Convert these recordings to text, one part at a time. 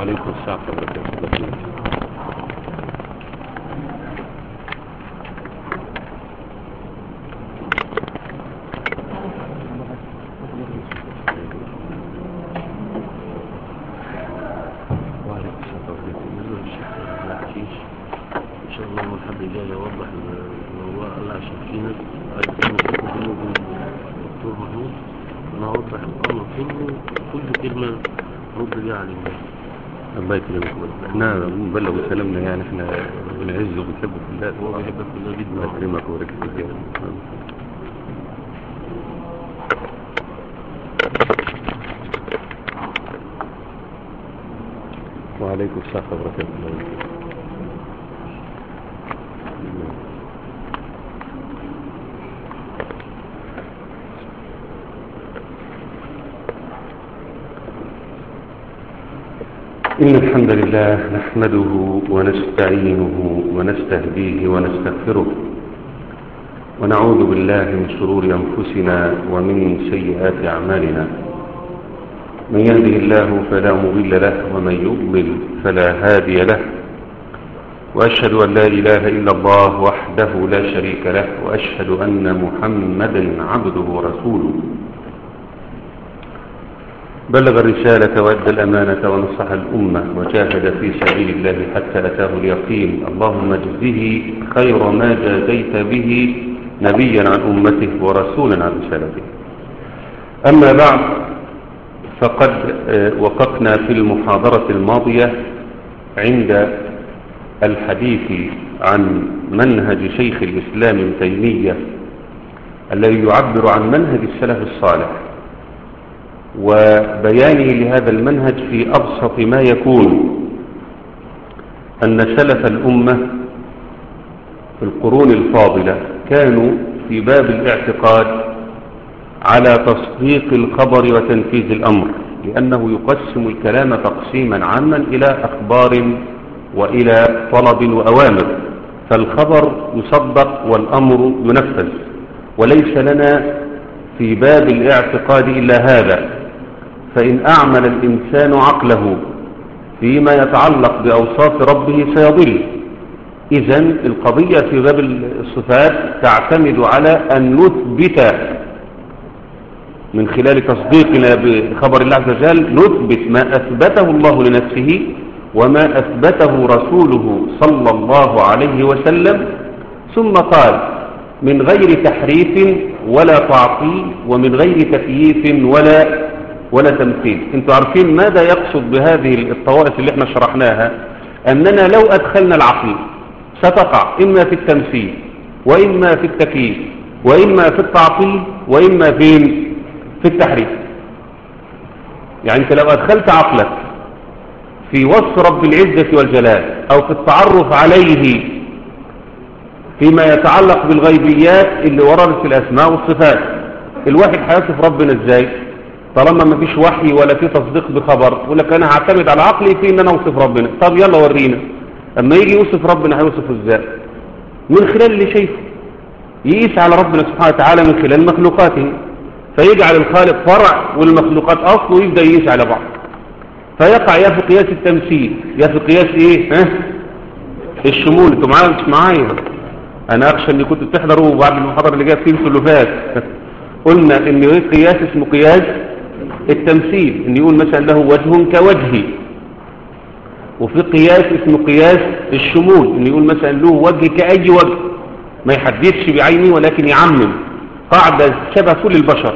وعليكم السلام ورحمة الله وعليكم السلام ورحمة الله بالنسبة للشيخ العشيش إن شاء الله هو الحد جاي يوضح الموضوع الله عشان في ناس عايز تعمل فكرة بينه وبين الدكتور محمود أنا هوضح الأمر كله كل كلمة رد بيها على الناس الله يكرمك احنا بنبلغ سلامنا يعني احنا بنعزه وبنحبه في الله هو بيحبك في الله جدا الله يكرمك ويبارك فيك يا رب. وعليكم السلام ورحمة الله وبركاته إن الحمد لله نحمده ونستعينه ونستهديه ونستغفره ونعوذ بالله من شرور أنفسنا ومن سيئات أعمالنا من يهده الله فلا مضل له ومن يضلل فلا هادي له وأشهد أن لا إله إلا الله وحده لا شريك له وأشهد أن محمدا عبده ورسوله بلغ الرسالة وأدى الأمانة ونصح الأمة وجاهد في سبيل الله حتى أتاه اليقين اللهم اجزه خير ما جازيت به نبيا عن أمته ورسولا عن رسالته أما بعد فقد آه، وقفنا في المحاضرة الماضية عند الحديث عن منهج شيخ الإسلام ابن تيمية الذي يعبر عن منهج السلف الصالح وبيانه لهذا المنهج في أبسط ما يكون أن سلف الأمة في القرون الفاضلة كانوا في باب الاعتقاد على تصديق الخبر وتنفيذ الأمر لأنه يقسم الكلام تقسيما عاما إلى أخبار وإلى طلب وأوامر فالخبر يصدق والأمر ينفذ وليس لنا في باب الاعتقاد إلا هذا فإن أعمل الإنسان عقله فيما يتعلق بأوصاف ربه سيضل إذا القضية في باب الصفات تعتمد على أن نثبت من خلال تصديقنا بخبر الله عز وجل نثبت ما أثبته الله لنفسه وما أثبته رسوله صلى الله عليه وسلم ثم قال من غير تحريف ولا تعطيل ومن غير تكييف ولا ولا تمثيل انتوا عارفين ماذا يقصد بهذه الطوائف اللي احنا شرحناها اننا لو ادخلنا العقل ستقع اما في التمثيل واما في التكييف واما في التعطيل واما في في التحريف يعني انت لو ادخلت عقلك في وصف رب العزة والجلال او في التعرف عليه فيما يتعلق بالغيبيات اللي وردت في الاسماء والصفات الواحد هيصف ربنا ازاي طالما ما فيش وحي ولا في تصديق بخبر يقول لك انا هعتمد على عقلي في ان انا اوصف ربنا طب يلا ورينا اما يجي يوصف ربنا هيوصفه ازاي من خلال اللي شايفه يقيس على ربنا سبحانه وتعالى من خلال مخلوقاته فيجعل الخالق فرع والمخلوقات اصل ويبدا يقيس على بعض فيقع يا في قياس التمثيل يا في قياس ايه ها الشمول انتوا معايا مش معايا انا اخشى ان كنتوا بتحضروا بعد المحاضره اللي جايه في اللي فات قلنا ان ايه قياس اسمه قياس التمثيل ان يقول مثلا له وجه كوجهي وفي قياس اسمه قياس الشمول ان يقول مثلا له وجه كأي وجه ما يحددش بعينه ولكن يعمم قاعدة شبه كل البشر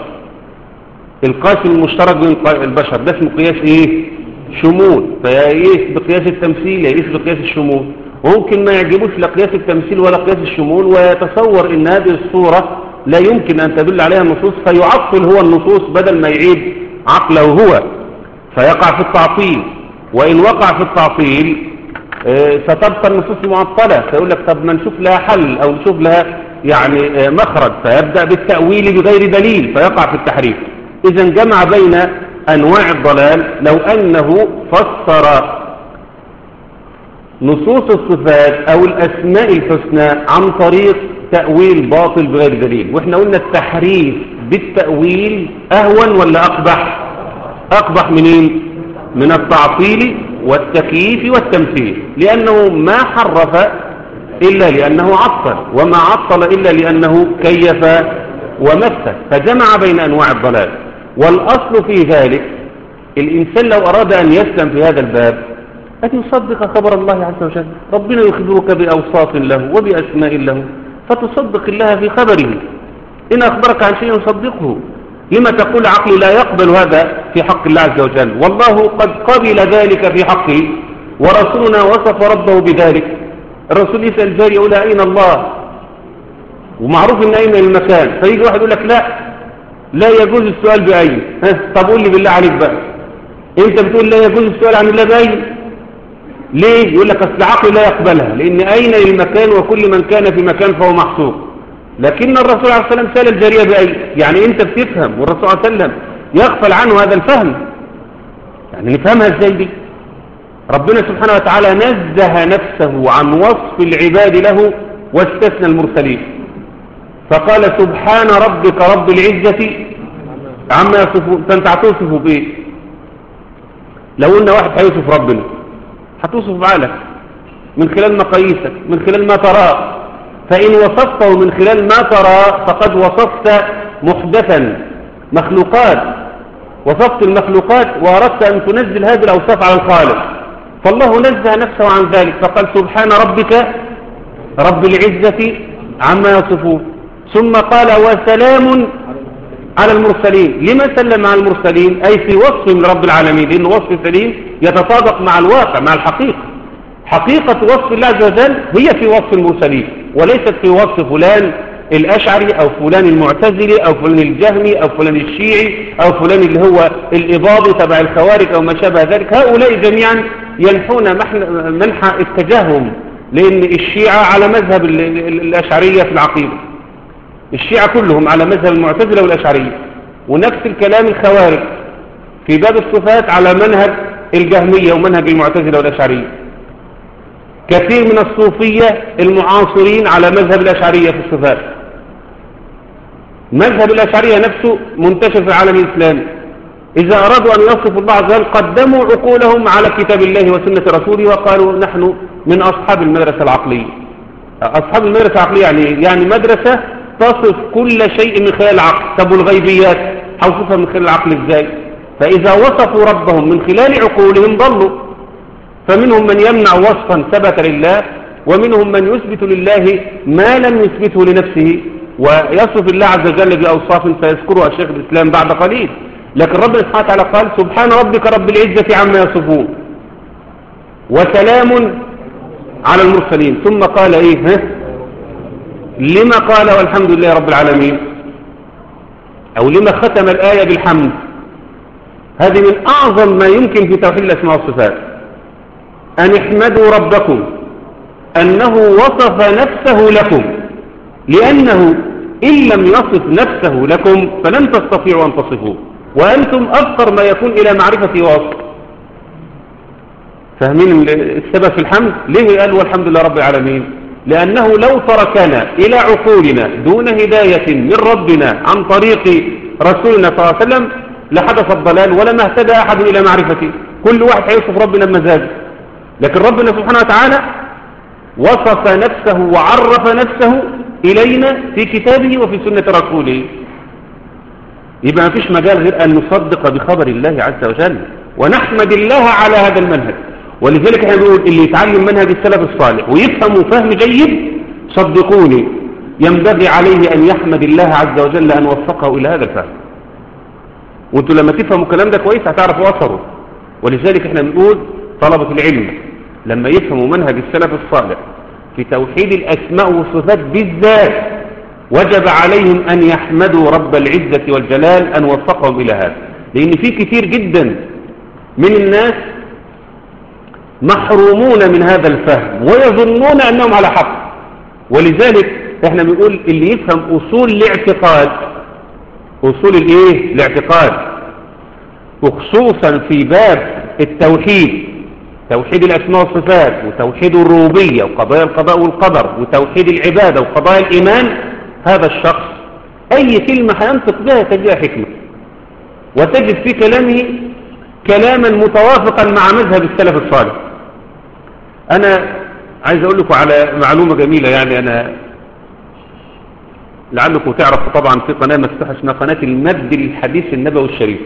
القاسم المشترك بين البشر ده اسمه قياس ايه شمول فيقيس بقياس التمثيل يقيس بقياس الشمول وممكن ما يعجبوش لا قياس التمثيل ولا قياس الشمول ويتصور ان هذه الصورة لا يمكن ان تدل عليها النصوص فيعطل هو النصوص بدل ما يعيد عقله هو فيقع في التعطيل وإن وقع في التعطيل آه، ستبقى النصوص معطلة فيقول لك طب ما نشوف لها حل أو نشوف لها يعني آه، مخرج فيبدأ بالتأويل بغير دليل فيقع في التحريف إذا جمع بين أنواع الضلال لو أنه فسر نصوص الصفات أو الأسماء الحسنى عن طريق تأويل باطل بغير دليل وإحنا قلنا التحريف بالتأويل أهون ولا أقبح أقبح منين من التعطيل والتكييف والتمثيل لأنه ما حرف إلا لأنه عطل وما عطل إلا لأنه كيف ومثل فجمع بين أنواع الضلال والأصل في ذلك الإنسان لو أراد أن يسلم في هذا الباب أن يصدق خبر الله عز وجل ربنا يخبرك بأوصاف له وبأسماء له فتصدق الله في خبره إن أخبرك عن شيء صدقه لما تقول عقلي لا يقبل هذا في حق الله عز وجل والله قد قبل ذلك في حقه ورسولنا وصف ربه بذلك الرسول يسأل الجاري يقول أين الله ومعروف إن أين المكان فيجي واحد يقول لك لا لا يجوز السؤال بأين ها طب قول لي بالله عليك بقى انت بتقول لا يجوز السؤال عن الله بأين ليه يقول لك أصل عقلي لا يقبلها لأن أين المكان وكل من كان في مكان فهو محصور لكن الرسول عليه الصلاة والسلام سأل الجارية بأين يعني انت بتفهم والرسول عليه الصلاة والسلام يغفل عنه هذا الفهم يعني نفهمها ازاي دي ربنا سبحانه وتعالى نزه نفسه عن وصف العباد له واستثنى المرسلين فقال سبحان ربك رب العزة عما يصفون فانت هتوصفه بايه لو قلنا واحد هيوصف ربنا هتوصف بعقلك من خلال مقاييسك من خلال ما تراه فإن وصفته من خلال ما ترى فقد وصفت محدثا مخلوقات وصفت المخلوقات وأردت أن تنزل هذه الأوصاف على الخالق فالله نزه نفسه عن ذلك فقال سبحان ربك رب العزة عما يصفون ثم قال وسلام على المرسلين لما سلم على المرسلين أي في وصف من رب العالمين لأن وصف سليم يتطابق مع الواقع مع الحقيقة حقيقة وصف الله عز وجل هي في وصف المرسلين وليست في وصف فلان الأشعري أو فلان المعتزلي أو فلان الجهمي أو فلان الشيعي أو فلان اللي هو الإباضي تبع الخوارج أو ما شابه ذلك هؤلاء جميعا ينحون منحى اتجاههم لأن الشيعة على مذهب الأشعرية في العقيدة الشيعة كلهم على مذهب المعتزلة والأشعرية ونفس الكلام الخوارج في باب الصفات على منهج الجهمية ومنهج المعتزلة والأشعرية كثير من الصوفية المعاصرين على مذهب الأشعرية في الصفات مذهب الأشعرية نفسه منتشر في العالم الإسلامي إذا أرادوا أن يصفوا الله عز وجل قدموا عقولهم على كتاب الله وسنة رسوله وقالوا نحن من أصحاب المدرسة العقلية أصحاب المدرسة العقلية يعني يعني مدرسة تصف كل شيء من خلال العقل طب والغيبيات حوصفها من خلال العقل إزاي فإذا وصفوا ربهم من خلال عقولهم ضلوا فمنهم من يمنع وصفا ثبت لله ومنهم من يثبت لله ما لم يثبته لنفسه ويصف الله عز وجل بأوصاف سيذكرها الشيخ الإسلام بعد قليل لكن ربنا سبحانه وتعالى قال سبحان ربك رب العزة عما يصفون وسلام على المرسلين ثم قال ايه ها لما قال والحمد لله رب العالمين او لما ختم الآية بالحمد هذه من اعظم ما يمكن في توحيد الاسماء والصفات ان احمدوا ربكم انه وصف نفسه لكم لانه ان لم يصف نفسه لكم فلن تستطيعوا ان تصفوه وأنتم أفقر ما يكون إلى معرفة وصف فاهمين السبب في الحمد ليه قال والحمد لله رب العالمين لأنه لو تركنا إلى عقولنا دون هداية من ربنا عن طريق رسولنا صلى الله عليه وسلم لحدث الضلال ولما اهتدى أحد إلى معرفته كل واحد هيوصف ربنا بمزاجه لكن ربنا سبحانه وتعالى وصف نفسه وعرف نفسه إلينا في كتابه وفي سنة رسوله يبقى ما فيش مجال غير أن نصدق بخبر الله عز وجل ونحمد الله على هذا المنهج ولذلك احنا بنقول اللي يتعلم منهج السلف الصالح ويفهم فهم جيد صدقوني ينبغي عليه أن يحمد الله عز وجل أن وفقه إلى هذا الفهم وانتوا لما تفهموا الكلام ده كويس هتعرفوا أثره ولذلك احنا بنقول طلبة العلم لما يفهموا منهج السلف الصالح في توحيد الأسماء والصفات بالذات وجب عليهم أن يحمدوا رب العزة والجلال أن وفقهم إلى هذا لأن في كثير جدا من الناس محرومون من هذا الفهم ويظنون أنهم على حق ولذلك احنا بنقول اللي يفهم أصول الاعتقاد أصول الايه الاعتقاد وخصوصا في باب التوحيد توحيد الأسماء والصفات وتوحيد الربوبية وقضايا القضاء والقدر وتوحيد العبادة وقضايا الإيمان هذا الشخص أي كلمة هينطق بها تجدها حكمة وتجد في كلامه كلاما متوافقا مع مذهب السلف الصالح انا عايز اقول لكم على معلومة جميلة يعني انا لعلكم تعرفوا طبعا في قناة مفتوحة اسمها قناة المد الحديث النبوي الشريف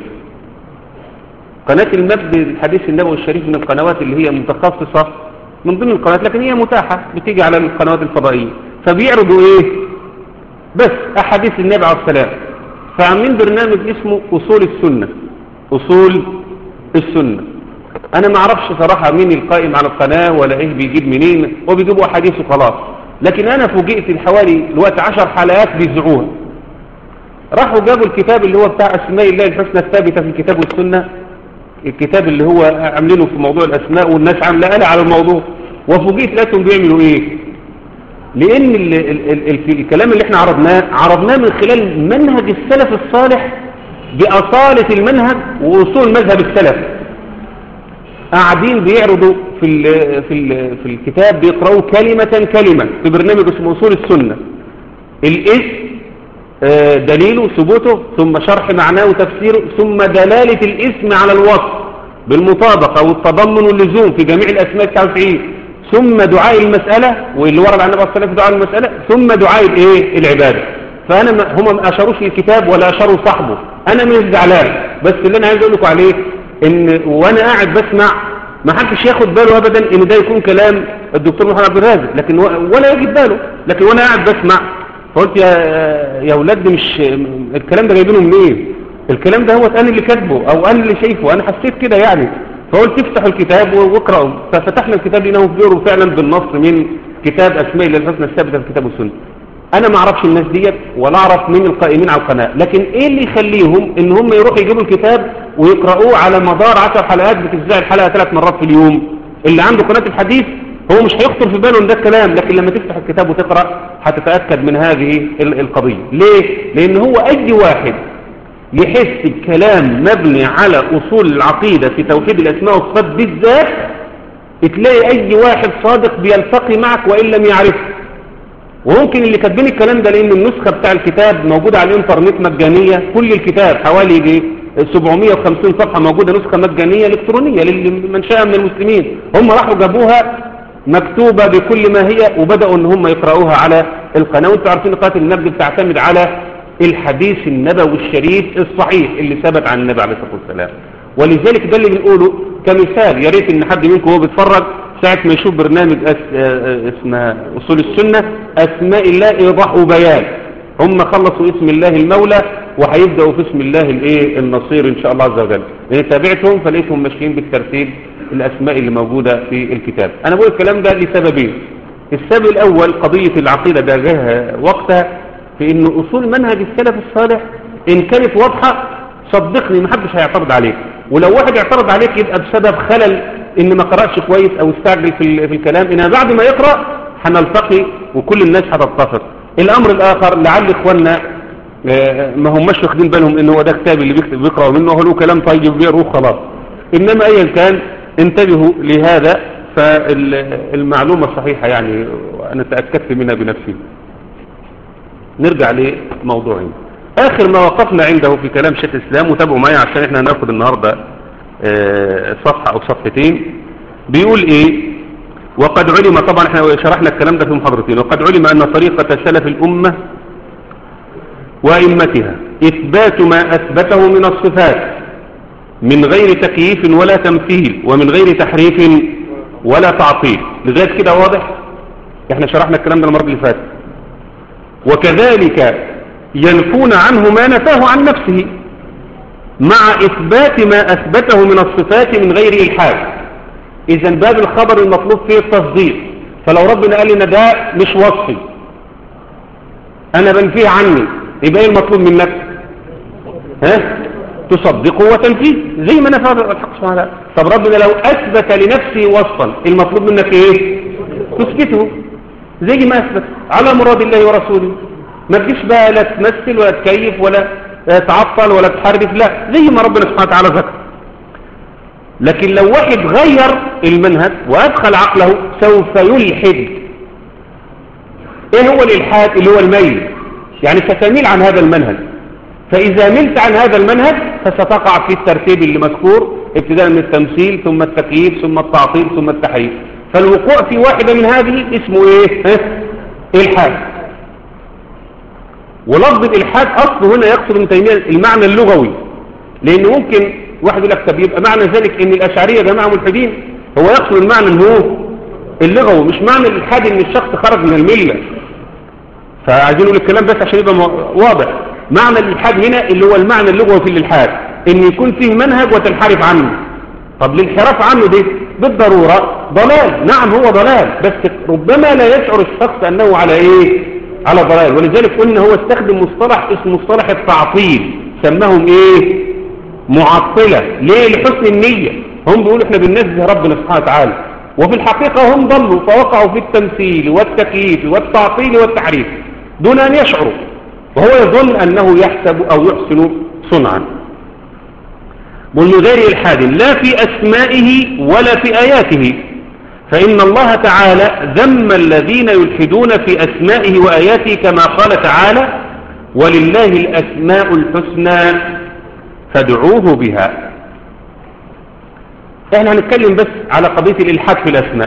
قناة المد الحديث النبوي الشريف من القنوات اللي هي متخصصة من ضمن القنوات لكن هي متاحة بتيجي على القنوات الفضائية فبيعرضوا ايه بس احاديث النبي عليه السلام فعاملين برنامج اسمه اصول السنة اصول السنة انا ما اعرفش صراحة مين القائم على القناة ولا ايه بيجيب منين وبيجيبوا احاديث وخلاص لكن انا فوجئت حوالي الوقت عشر حلقات بيذيعوها راحوا جابوا الكتاب اللي هو بتاع اسماء الله الحسنى الثابتة في الكتاب والسنة الكتاب اللي هو عاملينه في موضوع الاسماء والناس عامله قلق على الموضوع وفوجئت لقيتهم بيعملوا ايه لان ال ال ال ال الكلام اللي احنا عرضناه عرضناه من خلال منهج السلف الصالح بأصالة المنهج وأصول مذهب السلف قاعدين بيعرضوا في ال في ال في الكتاب بيقرأوا كلمة كلمة في برنامج اسمه أصول السنة الاسم آه، دليله ثبوته ثم شرح معناه وتفسيره ثم دلالة الاسم على الوصف بالمطابقة والتضمن واللزوم في جميع الأسماء التعرفين ثم دعاء المسألة واللي ورد عن النبي صلى الله عليه وسلم في دعاء المسألة ثم دعاء الايه العبادة فأنا ما هم ما أشاروش الكتاب ولا أشاروا صاحبه أنا مش زعلان بس اللي أنا عايز أقول لكم عليه إن وأنا قاعد بسمع ما حدش ياخد باله أبدا إن ده يكون كلام الدكتور محمد عبد الرازق لكن و- ولا يجي باله لكن وأنا قاعد بسمع فقلت يا يا ولاد مش الكلام ده جايبينه منين الكلام ده هو انا اللي كاتبه او انا اللي شايفه انا حسيت كده يعني فقلت افتحوا الكتاب واقرأوا ففتحنا الكتاب لقيناه بيقروا فعلا بالنص من كتاب اسماء الله الحسنى الثابته في كتاب السنه انا ما اعرفش الناس ديت ولا اعرف مين القائمين على القناه لكن ايه اللي يخليهم ان هم يروحوا يجيبوا الكتاب ويقرأوه على مدار 10 حلقات بتتذاع الحلقه ثلاث مرات في اليوم اللي عنده قناه الحديث هو مش هيخطر في باله ان ده الكلام لكن لما تفتح الكتاب وتقرأ هتتأكد من هذه ال- القضية ليه؟ لأن هو أي واحد يحس بكلام مبني على أصول العقيدة في توحيد الأسماء والصفات بالذات تلاقي أي واحد صادق بيلتقي معك وإن لم يعرفه وممكن اللي كاتبين الكلام ده لأن النسخة بتاع الكتاب موجودة على الإنترنت مجانية كل الكتاب حوالي يجي 750 صفحة موجودة نسخة مجانية إلكترونية لمن شاء من المسلمين هم راحوا جابوها مكتوبة بكل ما هي وبدأوا ان هم يقرأوها على القناة وانتوا عارفين قناة النبي بتعتمد على الحديث النبوي الشريف الصحيح اللي ثبت عن النبي عليه الصلاة والسلام ولذلك ده اللي بنقوله كمثال يا ريت ان حد منكم وهو بيتفرج ساعة ما يشوف برنامج أس... آه، اسمها أصول السنة أسماء الله إيضاح وبيان هم خلصوا اسم الله المولى وهيبدأوا في اسم الله الايه النصير ان شاء الله عز وجل لان تابعتهم فلقيتهم ماشيين بالترتيب الاسماء اللي موجودة في الكتاب انا بقول الكلام ده لسببين السبب الاول قضية العقيدة ده جاها وقتها في ان اصول منهج السلف الصالح ان كانت واضحة صدقني محدش هيعترض عليك ولو واحد اعترض عليك يبقى بسبب خلل ان ما قرأش كويس او استعجل في, ال- في الكلام انها بعد ما يقرأ هنلتقي وكل الناس هتتفق الامر الاخر لعل اخواننا آه، ما هماش واخدين بالهم ان هو ده كتاب اللي بيكتب بيقرأوا منه هو له كلام طيب بيقروه خلاص انما ايا كان انتبهوا لهذا فالمعلومة صحيحة يعني انا تأكدت منها بنفسي نرجع لموضوعنا اخر ما وقفنا عنده في كلام شيخ الاسلام وتابعوا معايا عشان احنا هناخد النهاردة آه، صفحة او صفحتين بيقول ايه وقد علم طبعا احنا شرحنا الكلام ده في محاضرتين وقد علم ان طريقة سلف الامة وأئمتها إثبات ما أثبته من الصفات من غير تكييف ولا تمثيل ومن غير تحريف ولا تعطيل لذلك كده واضح احنا شرحنا الكلام ده المرة اللي فاتت وكذلك ينفون عنه ما نفاه عن نفسه مع إثبات ما أثبته من الصفات من غير إلحاد إذا باب الخبر المطلوب فيه التصديق فلو ربنا قال لنا ده مش وصفي أنا بنفيه عني يبقى ايه المطلوب منك ها تصدقه وتنفيه زي ما نفى الحق سبحانه وتعالى طب ربنا لو أثبت لنفسه وصفا المطلوب منك ايه تثبته زي ما أثبت على مراد الله ورسوله ما تجيش بقى لا تمثل ولا تكيف ولا تعطل ولا تحرف لا زي ما ربنا سبحانه وتعالى ذكر لكن لو واحد غير المنهج وأدخل عقله سوف يلحد ايه هو الإلحاد اللي هو الميل يعني ستميل عن هذا المنهج فإذا ملت عن هذا المنهج فستقع في الترتيب اللي مذكور ابتداء من التمثيل ثم التكييف ثم التعطيل ثم التحريف فالوقوع في واحدة من هذه اسمه ايه ها؟ الحاد ولفظ الالحاد اصله هنا يقصد ابن تيميه المعنى اللغوي لان ممكن واحد يقول لك طب يبقى معنى ذلك ان الاشعريه جماعه ملحدين هو يقصد المعنى اللي هو اللغوي مش معنى الالحاد ان الشخص خرج من المله فعايزين نقول الكلام بس عشان يبقى واضح معنى الالحاد هنا اللي هو المعنى اللغوي في الالحاد ان يكون فيه منهج وتنحرف عنه طب الانحراف عنه ده بالضرورة ضلال نعم هو ضلال بس ربما لا يشعر الشخص انه على ايه على ضلال ولذلك قلنا هو استخدم مصطلح اسمه مصطلح التعطيل سماهم ايه معطلة ليه لحسن النية هم بيقولوا احنا بننزه ربنا سبحانه وتعالى وفي الحقيقة هم ضلوا فوقعوا في التمثيل والتكييف والتعطيل والتحريف دون ان يشعروا وهو يظن انه يحسب او يحسن صنعا من غير الحاد لا في أسمائه ولا في آياته فإن الله تعالى ذم الذين يلحدون في أسمائه وآياته كما قال تعالى ولله الأسماء الحسنى فادعوه بها احنا هنتكلم بس على قضية الإلحاد في الأسماء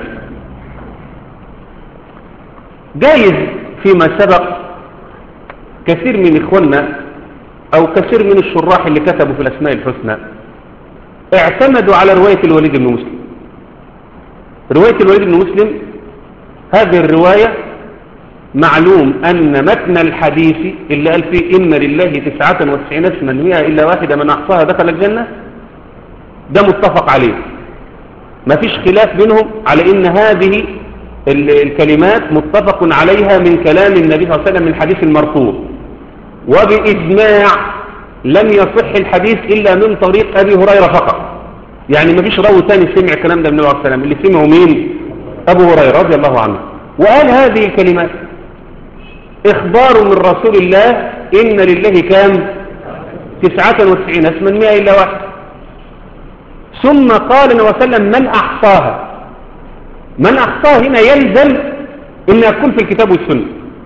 جايز فيما سبق كثير من إخواننا أو كثير من الشراح اللي كتبوا في الأسماء الحسنى اعتمدوا على رواية الوليد بن مسلم رواية الوليد بن مسلم هذه الرواية معلوم أن متن الحديث اللي قال فيه إن لله تسعة وتسعين اسما مئة إلا واحدة من أحصاها دخل الجنة ده متفق عليه ما فيش خلاف بينهم على إن هذه الكلمات متفق عليها من كلام النبي صلى الله عليه وسلم من الحديث المرفوع وبإجماع لم يصح الحديث إلا من طريق أبي هريرة فقط يعني ما فيش راوي ثاني سمع الكلام ده من النبي عليه السلام اللي سمعه مين أبو هريرة رضي الله عنه وقال هذه الكلمات إخبار من رسول الله إن لله كام تسعة وتسعين اسما مئة إلا واحد ثم قال النبي صلى الله عليه وسلم من أحصاها من أحصاها هنا يلزم إن يكون في الكتاب والسنة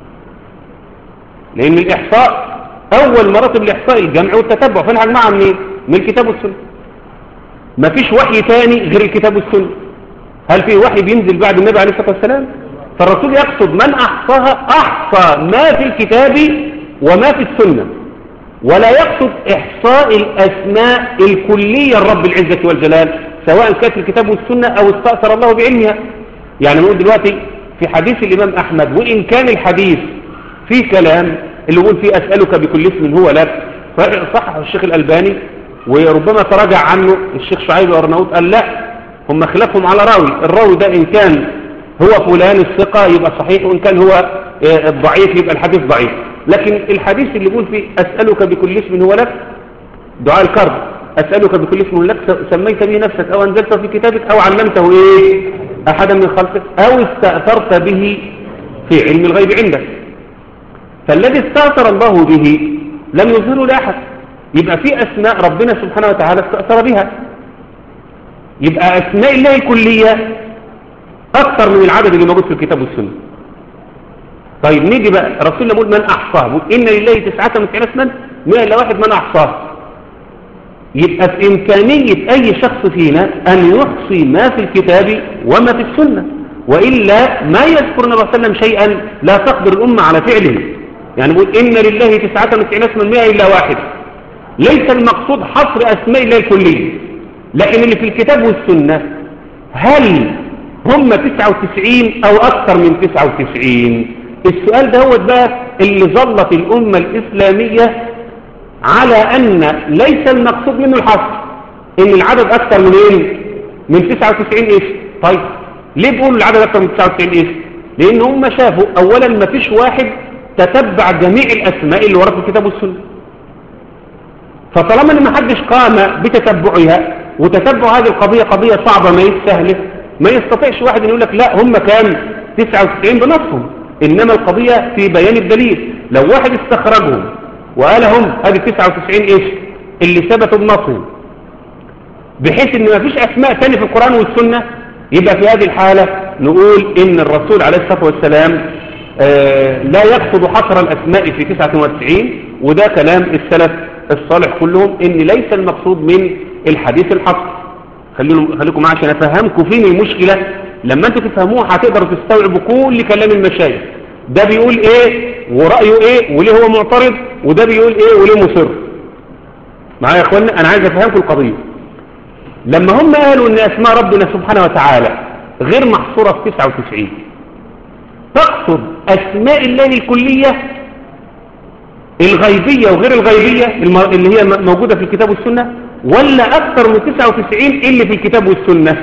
لأن الإحصاء أول مراتب الإحصاء الجمع والتتبع فنحن معها منين من الكتاب والسنة ما فيش وحي تاني غير الكتاب والسنة هل في وحي بينزل بعد النبي عليه الصلاة والسلام فالرسول يقصد من أحصاها أحصى ما في الكتاب وما في السنة ولا يقصد إحصاء الأسماء الكلية لرب العزة والجلال سواء كانت في الكتاب والسنة أو استأثر الله بعلمها يعني نقول دلوقتي في حديث الإمام أحمد وإن كان الحديث فيه كلام اللي يقول فيه أسألك بكل اسم هو لك صحح الشيخ الألباني وربما تراجع عنه الشيخ شعيب الأرناؤوط قال لا هم خلافهم على راوي الراوي ده إن كان هو فلان الثقة يبقى صحيح وإن كان هو الضعيف يبقى الحديث ضعيف لكن الحديث اللي يقول فيه أسألك بكل اسم هو لك دعاء الكرب أسألك بكل اسم لك سميت به نفسك أو أنزلته في كتابك أو علمته إيه أحدا من خلقك أو استأثرت به في علم الغيب عندك فالذي استأثر الله به لم يظهره لأحد يبقى في أسماء ربنا سبحانه وتعالى استأثر بها يبقى أسماء الله الكلية أكثر من العدد اللي موجود في الكتاب والسنة طيب نيجي بقى رسول الله يقول من أحصاه إن لله تسعة وتسعين اسما مئة إلا واحد من أحصاه يبقى في إمكانية أي شخص فينا أن يحصي ما في الكتاب وما في السنة وإلا ما يذكر النبي صلى الله عليه وسلم شيئا لا تقدر الأمة على فعله يعني يقول إن لله تسعة وتسعين اسما مئة إلا واحد ليس المقصود حصر أسماء الله الكلية لكن اللي في الكتاب والسنة هل هم 99 أو أكثر من 99 السؤال ده هو بقى اللي ظلت الأمة الإسلامية على أن ليس المقصود منه الحصر إن العدد أكثر من إيه؟ من 99 إيش طيب ليه بيقولوا العدد أكثر من 99 إيش لأن هم شافوا أولا ما فيش واحد تتبع جميع الأسماء اللي ورد في الكتاب والسنة فطالما ان ما حدش قام بتتبعها وتتبع هذه القضية قضية صعبة ما سهلة ما يستطيعش واحد يقول لك لا هم كام 99 بنصهم إنما القضية في بيان الدليل لو واحد استخرجهم وقال هم هذه 99 إيش اللي ثبتوا بنصهم بحيث ان ما فيش أسماء تاني في القرآن والسنة يبقى في هذه الحالة نقول إن الرسول عليه الصلاة والسلام آه لا يقصد حصر الأسماء في 99 وده كلام السلف الصالح كلهم ان ليس المقصود من الحديث الحصر خليكم خليكم معايا عشان افهمكم فين المشكله لما انتوا تفهموها هتقدروا تستوعبوا كل كلام المشايخ ده بيقول ايه ورايه ايه وليه هو معترض وده بيقول ايه وليه مصر معايا يا اخوانا انا عايز افهمكم القضيه لما هم قالوا ان اسماء ربنا سبحانه وتعالى غير محصوره في 99 تقصد اسماء الله الكليه الغيبيه وغير الغيبيه الم- اللي هي م- موجوده في الكتاب والسنه ولا اكثر من 99 اللي في الكتاب والسنه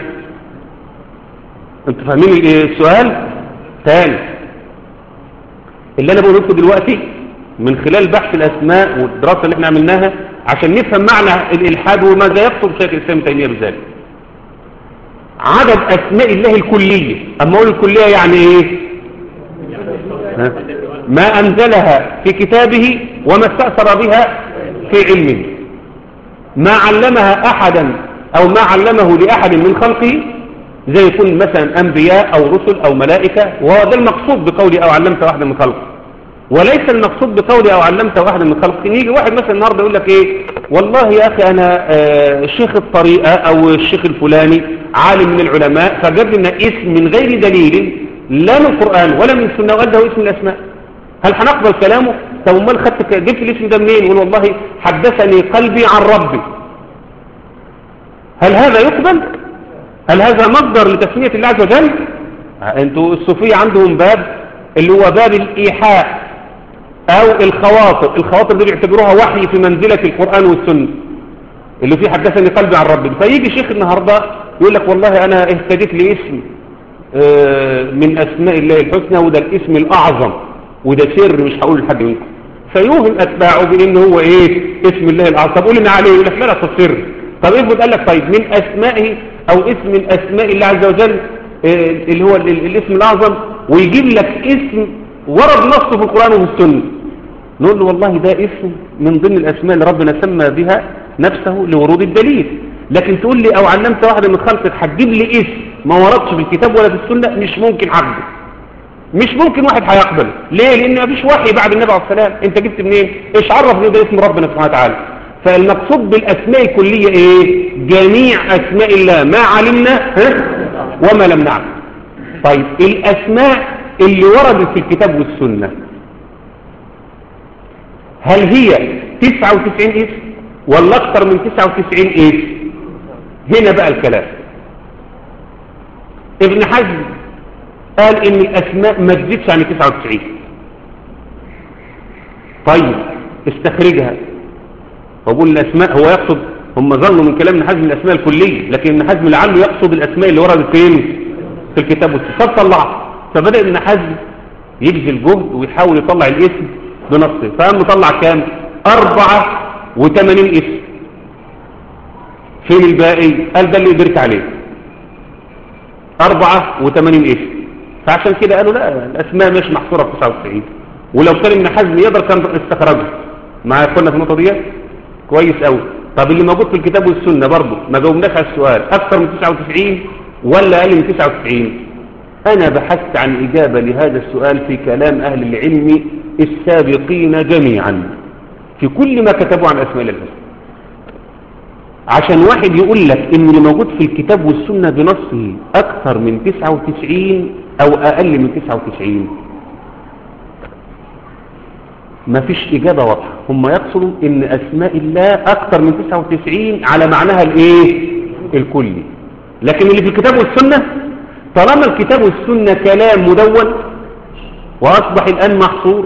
انتوا فاهمين ال- السؤال تاني اللي انا بقوله لكم دلوقتي من خلال بحث الاسماء والدراسه اللي احنا عملناها عشان نفهم معنى الالحاد وماذا يقصد شيخ الاسلام تيميه بذلك عدد اسماء الله الكليه اما اقول الكليه يعني ايه ها؟ ما انزلها في كتابه وما استاثر بها في علمه ما علمها احدا او ما علمه لاحد من خلقه زي يكون مثلا انبياء او رسل او ملائكه وهو ده المقصود بقولي او علمت واحدا من خلقه وليس المقصود بقولي او علمت واحدا من خلقه إن يجي واحد مثلا النهارده يقول لك ايه والله يا اخي انا آه شيخ الطريقه او الشيخ الفلاني عالم من العلماء فجاب لنا اسم من غير دليل لا من القران ولا من السنه وقال ده هو اسم الاسماء هل هنقبل كلامه طب امال خدت جبت الاسم ده منين يقول والله حدثني قلبي عن ربي هل هذا يقبل هل هذا مصدر لتسميه الله عز وجل انتوا الصوفيه عندهم باب اللي هو باب الايحاء او الخواطر الخواطر دي بيعتبروها وحي في منزله القران والسنه اللي فيه حدثني قلبي عن ربي فيجي شيخ النهارده يقول لك والله انا اهتديت لاسم آه، من اسماء الله الحسنى وده الاسم الاعظم وده سر مش هقول لحد منكم فيوهم اتباعه بان هو ايه اسم الله الاعظم طب قول لنا عليه يقول لك لا لا ده سر طب افرض قال لك طيب من اسمائه او اسم من اسماء الله عز وجل آه، اللي هو ال- ال- الاسم الاعظم ويجيب لك اسم ورد نصه في القران وفي السنه نقول له والله ده اسم من ضمن الاسماء اللي ربنا سمى بها نفسه لورود الدليل لكن تقول لي او علمت واحد من خلقك هتجيب لي اسم ما وردش في الكتاب ولا في السنه مش ممكن عبده مش ممكن واحد هيقبله ليه لان مفيش وحي بعد النبي عليه السلام انت جبت منين ايش عرف ان ده اسم ربنا سبحانه وتعالى فالمقصود بالاسماء الكليه ايه جميع اسماء الله ما علمنا ها وما لم نعلم طيب الاسماء اللي وردت في الكتاب والسنه هل هي 99 اسم ولا اكثر من 99 اسم هنا بقى الكلام ابن حزم قال ان الاسماء ما تزيدش عن 99 طيب استخرجها وقول الاسماء هو يقصد هم ظنوا من كلام ابن حزم الاسماء الكليه لكن ابن حزم لعله يقصد الاسماء اللي وردت فين في الكتاب والسنه فطلعها فبدا ابن حزم يبذل جهد ويحاول يطلع الاسم بنصه فقام مطلع كام 84 اسم فين الباقي قال ده اللي قدرت عليه 84 اسم فعشان كده قالوا لا الاسماء مش محصوره في 99 ولو كان ابن حزم يقدر كان استخرجها معايا كنا في النقطه دي كويس قوي طب اللي موجود في الكتاب والسنه برضه ما جاوبناش على السؤال اكثر من 99 ولا اقل من 99 انا بحثت عن اجابه لهذا السؤال في كلام اهل العلم السابقين جميعا في كل ما كتبوا عن اسماء الله الحسنى عشان واحد يقول لك ان اللي موجود في الكتاب والسنة بنصه اكثر من 99 او اقل من 99 مفيش اجابة واضحة هم يقصدوا ان اسماء الله اكثر من 99 على معناها الايه الكلي لكن اللي في الكتاب والسنة طالما الكتاب والسنة كلام مدون واصبح الان محصور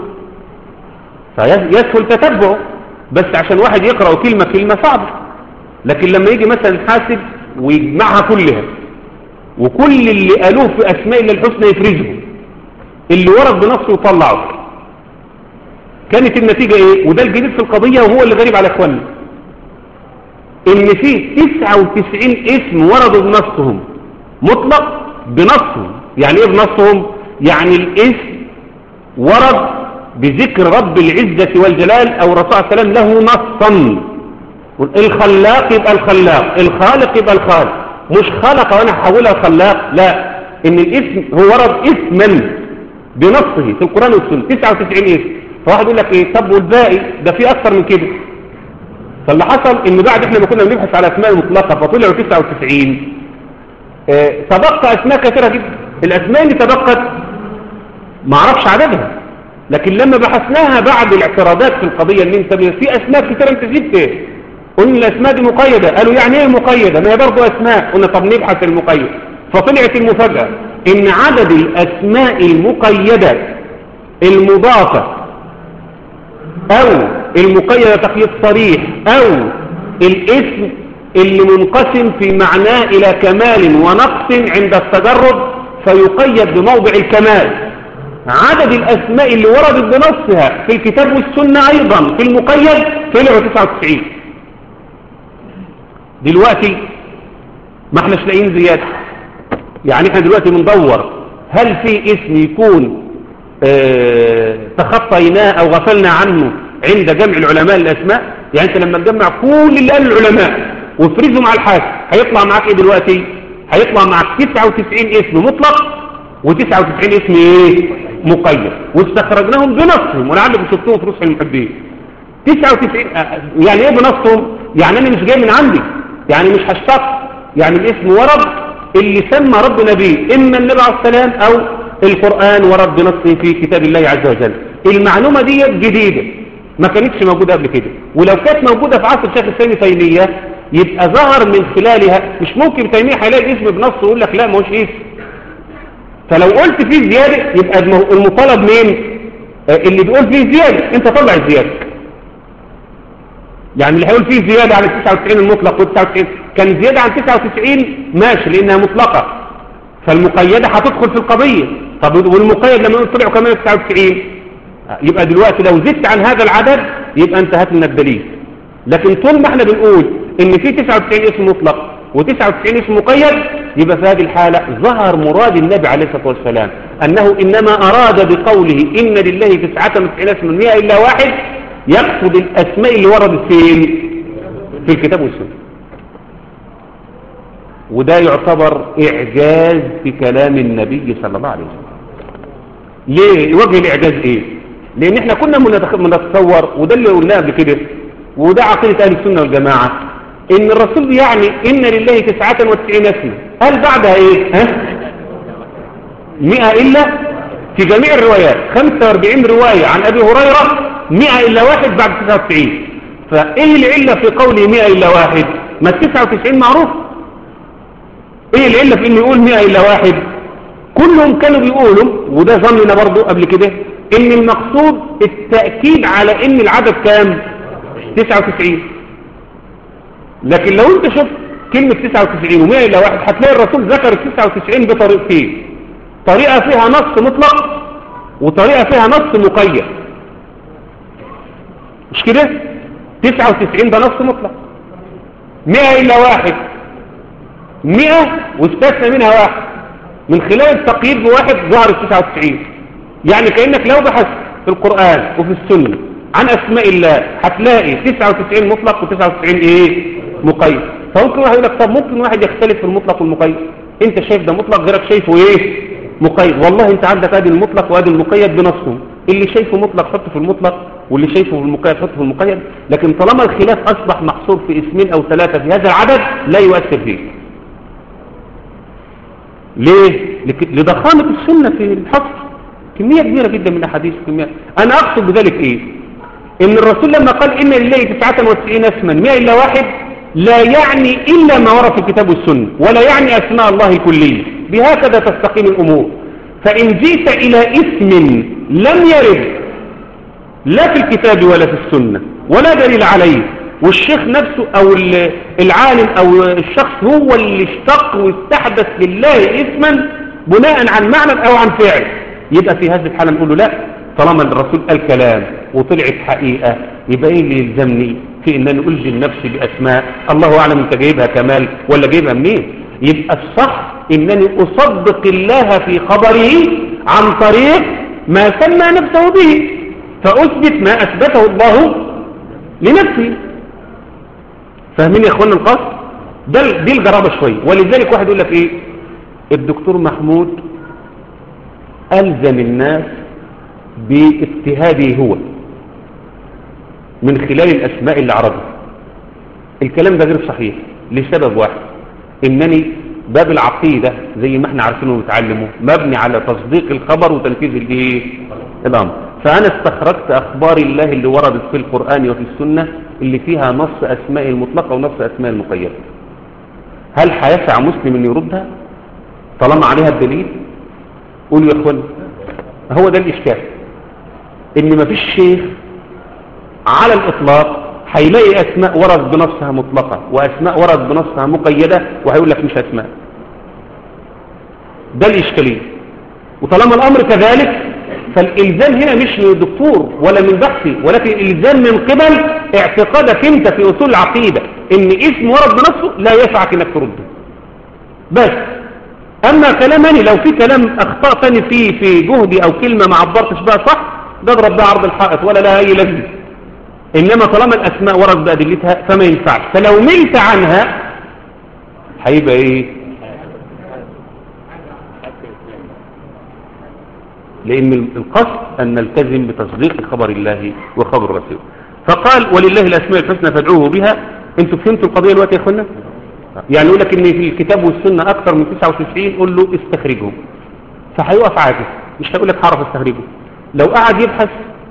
فيسهل تتبعه بس عشان واحد يقرأ كلمة كلمة صعبة لكن لما يجي مثلا حاسب ويجمعها كلها وكل اللي قالوه في أسماء الله الحسنى يفرزهم اللي ورد بنصه وطلعه كانت النتيجة ايه وده الجديد في القضية وهو اللي غريب على اخواننا ان في 99 اسم وردوا بنصهم مطلق بنصهم يعني ايه بنصهم يعني الاسم ورد بذكر رب العزة والجلال او الرسول صلى الله عليه وسلم له نصا الخلاق يبقى الخلاق الخالق يبقى الخالق مش خلق وانا هحولها خلاق لا ان الاسم هو ورد اسما بنصه في القرآن والسنة 99 اسم فواحد يقول لك ايه طب والباقي ده في اكثر من كده فاللي حصل ان بعد احنا ما كنا بنبحث على اسماء مطلقة فطلعوا 99 اه تبقى اسماء كثيرة جدا الاسماء اللي تبقت ما اعرفش عددها لكن لما بحثناها بعد الاعتراضات في القضية اللي انت في اسماء كثيرة انت جبت قلنا الاسماء دي مقيدة قالوا يعني ايه مقيدة ما هي برضه اسماء قلنا طب نبحث المقيد فطلعت المفاجأة ان عدد الاسماء المقيدة المضافة او المقيدة تقييد صريح او الاسم اللي منقسم في معناه الى كمال ونقص عند التجرد فيقيد بموضع الكمال عدد الاسماء اللي وردت بنصها في الكتاب والسنة ايضا في المقيد طلعوا 99 دلوقتي ما احناش لاقيين زيادة يعني احنا دلوقتي بندور هل في اسم يكون اه تخطيناه او غفلنا عنه عند جمع العلماء الاسماء يعني انت لما تجمع كل اللي قال العلماء وتفرزه مع الحاكم هيطلع معاك ايه دلوقتي هيطلع معاك 99 اسم مطلق و99 اسم ايه مقيد واستخرجناهم بنصهم ولعلكم شفتوهم في رسح المحبين 99 يعني ايه بنصهم يعني انا مش جاي من عندي يعني مش هشتق يعني الاسم ورد اللي سمى ربنا به اما النبي عليه السلام او القرآن ورد بنصه في كتاب الله عز وجل المعلومة دي جديدة ما كانتش موجودة قبل كده ولو كانت موجودة في عصر الشيخ الثاني تيمية يبقى ظهر من خلالها مش ممكن تيمية هيلاقي الاسم بنصه ويقول لك لا ما هوش اسم فلو قلت فيه زيادة يبقى المطالب مين اللي بيقول فيه زيادة انت طلع الزيادة يعني اللي هيقول فيه زيادة عن 99 المطلق وال 99 كان زيادة عن 99 ماشي لانها مطلقة فالمقيدة هتدخل في القضية طب والمقيد لما يقول طلعوا كمان 99 يبقى دلوقتي لو زدت عن هذا العدد يبقى انتهت من الدليل لكن طول ما احنا بنقول ان في 99 اسم مطلق و99 اسم مقيد يبقى في هذه الحالة ظهر مراد النبي عليه الصلاة والسلام أنه إنما أراد بقوله إن لله تسعة وتسعين اسما مئة إلا واحد يقصد الأسماء اللي وردت في في الكتاب والسنة وده يعتبر إعجاز في كلام النبي صلى الله عليه وسلم ليه وجه الإعجاز إيه لأن احنا كنا بنتصور وده اللي قلناه قبل كده وده عقيدة أهل السنة والجماعة إن الرسول يعني إن لله تسعة وتسعين اسما هل بعدها إيه ها مئة إلا في جميع الروايات 45 رواية عن أبي هريرة مئة إلا واحد بعد 99 فإيه العلة في قوله مئة إلا واحد ما 99 معروف إيه العلة في إنه يقول مئة إلا واحد كلهم كانوا بيقولوا وده ظننا برضو قبل كده إن المقصود التأكيد على إن العدد كام 99 لكن لو انت شفت كلمة 99 و100 إلا واحد هتلاقي الرسول ذكر ال 99 بطريقتين طريقة فيها نص مطلق وطريقة فيها نص مقيد مش كده 99 ده نص مطلق 100 إلا واحد 100 واستثنى منها واحد من خلال التقييد بواحد ظهر ال 99 يعني كأنك لو بحثت في القرآن وفي السنة عن أسماء الله هتلاقي 99 مطلق و99 إيه مقيد فممكن واحد يقول لك طب ممكن واحد يختلف في المطلق والمقيد انت شايف ده مطلق غيرك شايفه ايه مقيد والله انت عندك ادي المطلق وادي المقيد بنصهم اللي شايفه مطلق حطه في المطلق واللي شايفه في المقيد حطه في المقيد لكن طالما الخلاف اصبح محصور في اسمين او ثلاثة في هذا العدد لا يؤثر فيه ليه لضخامة السنة في الحصر كمية كبيرة جدا من الاحاديث كمية انا اقصد بذلك ايه ان الرسول لما قال ان لله 99 اسما 100 الا واحد لا يعني إلا ما ورد في الكتاب والسنة ولا يعني أسماء الله الكلية بهكذا تستقيم الأمور فإن جئت إلى اسم لم يرد لا في الكتاب ولا في السنة ولا دليل عليه والشيخ نفسه أو العالم أو الشخص هو اللي اشتق واستحدث لله اسما بناء عن معنى أو عن فعل يبقى في هذه الحالة نقول له لا طالما الرسول قال كلام وطلعت حقيقة يبقى ايه اللي يلزمني في ان انا الجم نفسي باسماء الله اعلم انت جايبها كمال ولا جايبها منين يبقى الصح انني اصدق الله في خبره عن طريق ما سمى نفسه به فاثبت ما اثبته الله لنفسه فاهمين يا اخوانا القصد ده دي الجرابه شويه ولذلك واحد يقول لك ايه الدكتور محمود الزم الناس باجتهاده هو من خلال الأسماء اللي عرضها الكلام ده غير صحيح لسبب واحد انني باب العقيدة زي ما احنا عارفينه ومتعلمه مبني على تصديق الخبر وتنفيذ الايه الامر فانا استخرجت اخبار الله اللي وردت في القرآن وفي السنة اللي فيها نص اسماء المطلقة ونص اسماء المقيدة هل هيسع مسلم ان يردها طالما عليها الدليل قولوا يا اخوان هو ده الاشكال ان مفيش شيخ على الاطلاق هيلاقي اسماء ورد بنصها مطلقة واسماء ورد بنصها مقيدة وهيقول لك مش اسماء ده الاشكالية وطالما الامر كذلك فالالزام هنا مش من الدكتور ولا من بحثي ولكن الالزام من قبل اعتقادك انت في اصول العقيدة ان اسم ورد بنصه لا يسعك انك ترده بس اما كلامني لو في كلام اخطأتني فيه في جهدي او كلمة ما عبرتش بها صح ده اضرب بها عرض الحائط ولا لها اي لازمه إنما طالما الأسماء ورد بأدلتها فما ينفعش فلو ملت عنها هيبقى إيه لأن القصد أن نلتزم بتصديق خبر الله وخبر رسوله فقال ولله الأسماء الحسنى فادعوه بها انتوا فهمتوا القضية الوقت يا أخوانا يعني يقول لك ان في الكتاب والسنة أكثر من 99 قول له استخرجهم فهيقف عاجز مش هيقول لك هعرف استخرجه لو قعد يبحث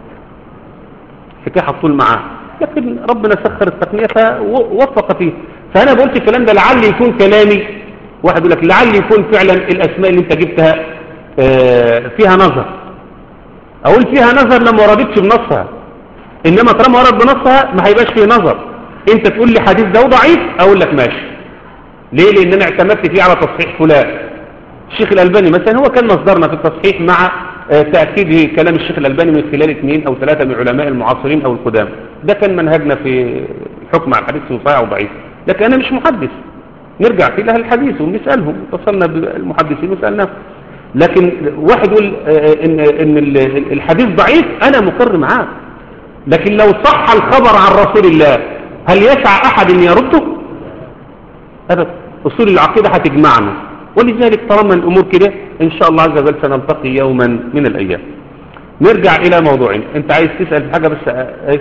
حكايه هتطول معاه لكن ربنا سخر التقنية فوفق فيه فأنا بقولت الكلام ده لعل يكون كلامي واحد يقول لك لعل يكون فعلا الأسماء اللي انت جبتها فيها نظر أقول فيها نظر لما وردتش بنصها إنما طالما ورد بنصها ما هيبقاش فيه نظر انت تقول لي حديث ده ضعيف أقول لك ماشي ليه لأن أنا اعتمدت فيه على تصحيح فلان الشيخ الألباني مثلا هو كان مصدرنا في التصحيح مع تأكيد كلام الشيخ الألباني من خلال اثنين أو ثلاثة من علماء المعاصرين أو القدام ده كان منهجنا في الحكم على الحديث صحيح أو ضعيف لكن أنا مش محدث نرجع في أهل الحديث ونسألهم اتصلنا بالمحدثين وسألناهم لكن واحد يقول إن, إن الحديث ضعيف أنا مقر معاه لكن لو صح الخبر عن رسول الله هل يسع أحد أن يرده أبدا أصول العقيدة هتجمعنا ولذلك طالما الأمور كده إن شاء الله عز وجل سنلتقي يوما من الأيام نرجع إلى موضوعين أنت عايز تسأل في حاجة بس إيه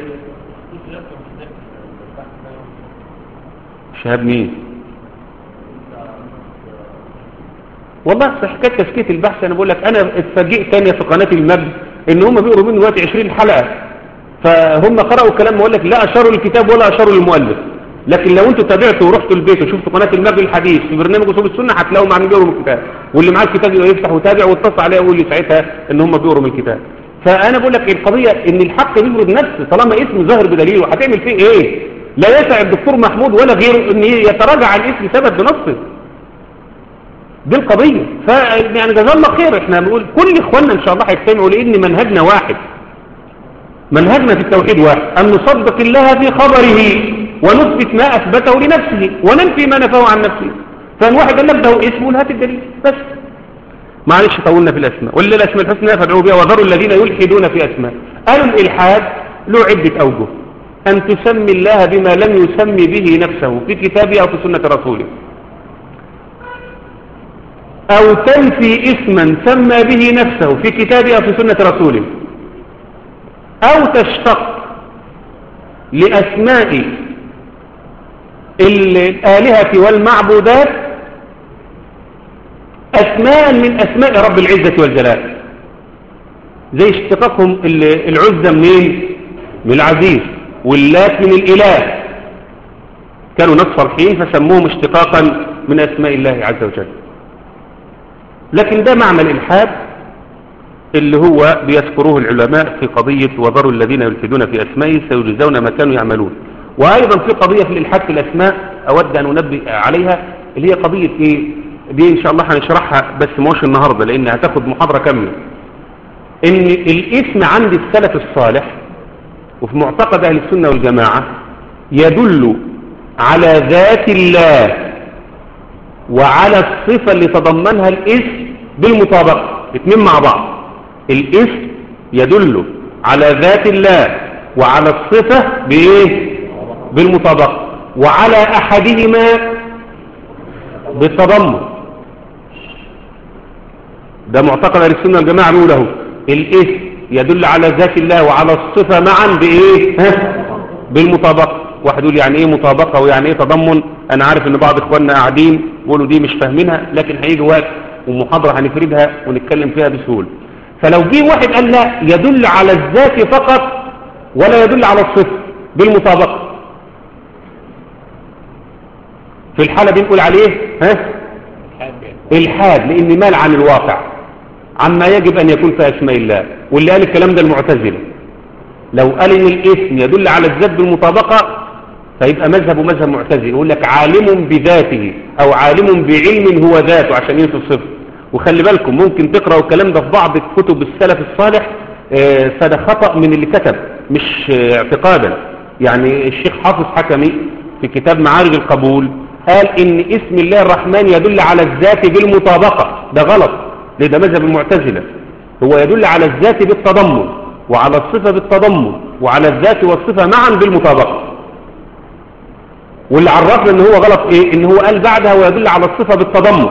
شهاب مين والله في حكايه تسكيت البحث انا بقول لك انا اتفاجئت ثانيه في قناه المجد ان هم بيقروا مني دلوقتي 20 حلقه فهم قرأوا كلام بقول لك لا اشاروا الكتاب ولا اشاروا للمؤلف لكن لو انتوا تابعتوا ورحتوا البيت وشفتوا قناه المجد الحديث في برنامج اصول السنه هتلاقوا معنى بيقروا من الكتاب واللي معاه الكتاب يفتح ويتابع واتصل عليه ويقول لي ساعتها ان هم بيقروا من الكتاب فانا بقول لك القضيه ان الحق بيفرض نفسه طالما اسم ظاهر بدليل وهتعمل فيه ايه لا يسع الدكتور محمود ولا غيره ان يتراجع عن اسم ثبت بنصه دي القضية فيعني جزاه الله خير احنا بنقول كل اخواننا ان شاء الله هيجتمعوا لان منهجنا واحد منهجنا في التوحيد واحد ان نصدق الله في خبره ونثبت ما اثبته لنفسه وننفي ما نفاه عن نفسه فان واحد قال لك ده هو اسمه هات الدليل بس معلش طولنا في الاسماء ولله الاسماء الحسنى فادعوا بها وذروا الذين يلحدون في اسماء قالوا الالحاد له عده اوجه ان تسمي الله بما لم يسمي به نفسه في كتابه او في سنه رسوله أو تنفي اسما سمى به نفسه في كتابه أو في سنة رسوله أو تشتق لأسماء الآلهة والمعبودات أسماء من أسماء رب العزة والجلال زي اشتقاقهم العزة منين من العزيز واللات من الإله كانوا ناس فرحين فسموهم اشتقاقا من أسماء الله عز وجل لكن ده معنى الإلحاد اللي هو بيذكروه العلماء في قضية وذروا الذين يلحدون في أسمائه سيجزون ما كانوا يعملون وأيضا في قضية في الإلحاد في الأسماء أود أن أنبه عليها اللي هي قضية إيه دي إن شاء الله هنشرحها بس موش النهاردة لأن هتاخد محاضرة كاملة إن الاسم عند السلف الصالح وفي معتقد أهل السنة والجماعة يدل على ذات الله وعلى الصفة اللي تضمنها الاسم بالمطابقة اثنين مع بعض الاسم يدل على ذات الله وعلى الصفة بايه بالمطابقة وعلى احدهما بالتضمن ده معتقد اهل السنه والجماعه بيقول الاسم يدل على ذات الله وعلى الصفه معا بايه ها بالمطابقه واحد يقول يعني ايه مطابقة ويعني ايه تضمن انا عارف ان بعض اخواننا قاعدين بيقولوا دي مش فاهمينها لكن هيجي وقت ومحاضرة هنفردها ونتكلم فيها بسهولة فلو جه واحد قال لا يدل على الذات فقط ولا يدل على الصفة بالمطابقة في الحالة دي نقول عليه ها الحاد لان مال عن الواقع عما يجب ان يكون في اسماء الله واللي قال الكلام ده المعتزله لو قال ان الاسم يدل على الذات بالمطابقه فيبقى مذهبه مذهب معتزل يقول لك عالم بذاته او عالم بعلم هو ذاته عشان ينفي الصفه وخلي بالكم ممكن تقراوا الكلام ده في بعض كتب السلف الصالح آه، فده خطأ من اللي كتب مش آه، اعتقادا يعني الشيخ حافظ حكمي في كتاب معارج القبول قال ان اسم الله الرحمن يدل على الذات بالمطابقة ده غلط ليه ده مذهب المعتزلة هو يدل على الذات بالتضمن وعلى الصفة بالتضمن وعلى الذات والصفة معا بالمطابقة واللي عرفنا ان هو غلط ايه ان هو قال بعدها ويدل على الصفة بالتضمن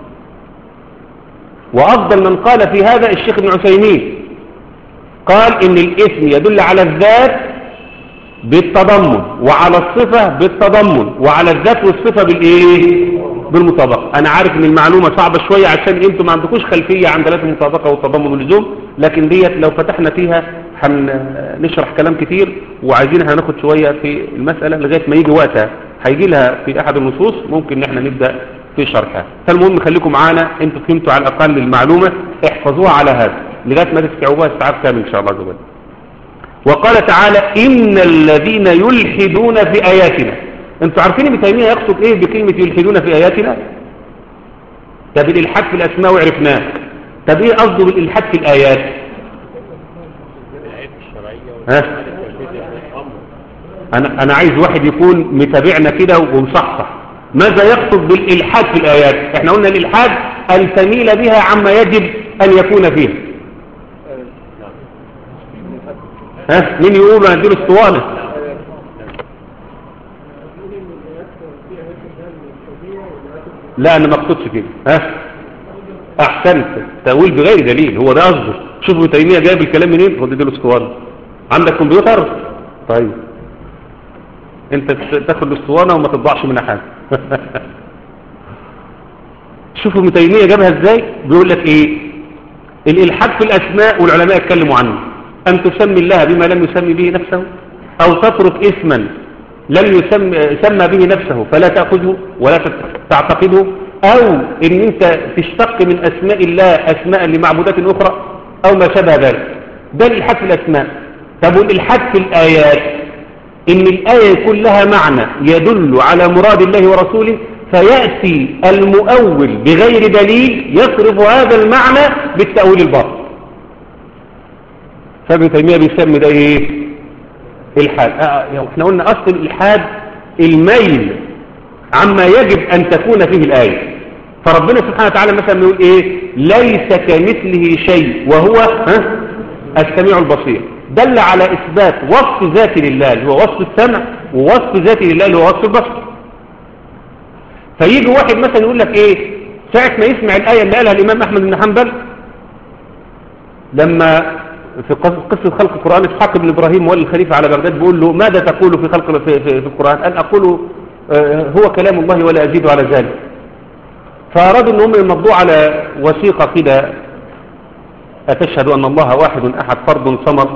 وافضل من قال في هذا الشيخ ابن عثيمين قال ان الاسم يدل على الذات بالتضمن وعلى الصفة بالتضمن وعلى الذات والصفة بالايه بالمطابقة انا عارف ان المعلومة صعبة شوية عشان انتم ما عندكوش خلفية عن دلالة المطابقة والتضمن واللزوم لكن ديت لو فتحنا فيها هنشرح كلام كتير وعايزين هناخد شوية في المسألة لغاية ما يجي وقتها هيجي لها في احد النصوص ممكن ان احنا نبدأ في شرحها فالمهم خليكم معانا انتوا فهمتوا على الاقل المعلومة احفظوها على هذا لغاية ما تستوعبوها استيعاب كامل ان شاء الله عز وجل وقال تعالى إن الذين يلحدون في آياتنا انتوا عارفين ابن تيمية يقصد ايه بكلمة يلحدون في آياتنا طب الإلحاد في الأسماء وعرفناه طب ايه قصده بالإلحاد في الآيات ها أنا, أنا عايز واحد يكون متابعنا كده ومصحصح ماذا يقصد بالإلحاد في الآيات احنا قلنا الإلحاد أن تميل بها عما يجب أن يكون فيها ها مين يقول انا اديله اسطوانه لا انا ما اقصدش كده ها احسنت تاويل بغير دليل هو ده قصده شوفوا تيميه جايب الكلام منين خد اديله اسطوانه عندك كمبيوتر طيب انت تاخد الاسطوانه وما تطبعش منها حاجه شوفوا ابن تيميه جابها ازاي بيقول لك ايه الالحاد في الاسماء والعلماء اتكلموا عنه أن تسمي الله بما لم يسمي به نفسه أو تترك اسما لم يسمى, يسمى به نفسه فلا تأخذه ولا تعتقده أو إن أنت تشتق من أسماء الله أسماء لمعبودات أخرى أو ما شابه ذلك ده الإلحاد في الأسماء طب والإلحاد في الآيات إن الآية يكون لها معنى يدل على مراد الله ورسوله فيأتي المؤول بغير دليل يصرف هذا المعنى بالتأويل الباطل فابن تيمية بيسمي ده ايه الحاد اه احنا قلنا اصل الالحاد الميل عما يجب ان تكون فيه الايه فربنا سبحانه وتعالى مثلا يقول ايه ليس كمثله شيء وهو ها السميع البصير دل على اثبات وصف ذات لله اللي هو وصف السمع ووصف ذات لله اللي هو وصف البصر فيجي واحد مثلا يقول لك ايه ساعة ما يسمع الآية اللي قالها الإمام أحمد بن حنبل لما في قصة خلق القرآن إسحاق بن إبراهيم مولي الخليفة على بغداد بيقول له ماذا تقول في خلق في, في, في القرآن قال أقول هو كلام الله ولا أزيد على ذلك فأرادوا أن هم يمضوا على وثيقة كده أتشهد أن الله واحد أحد فرد صمد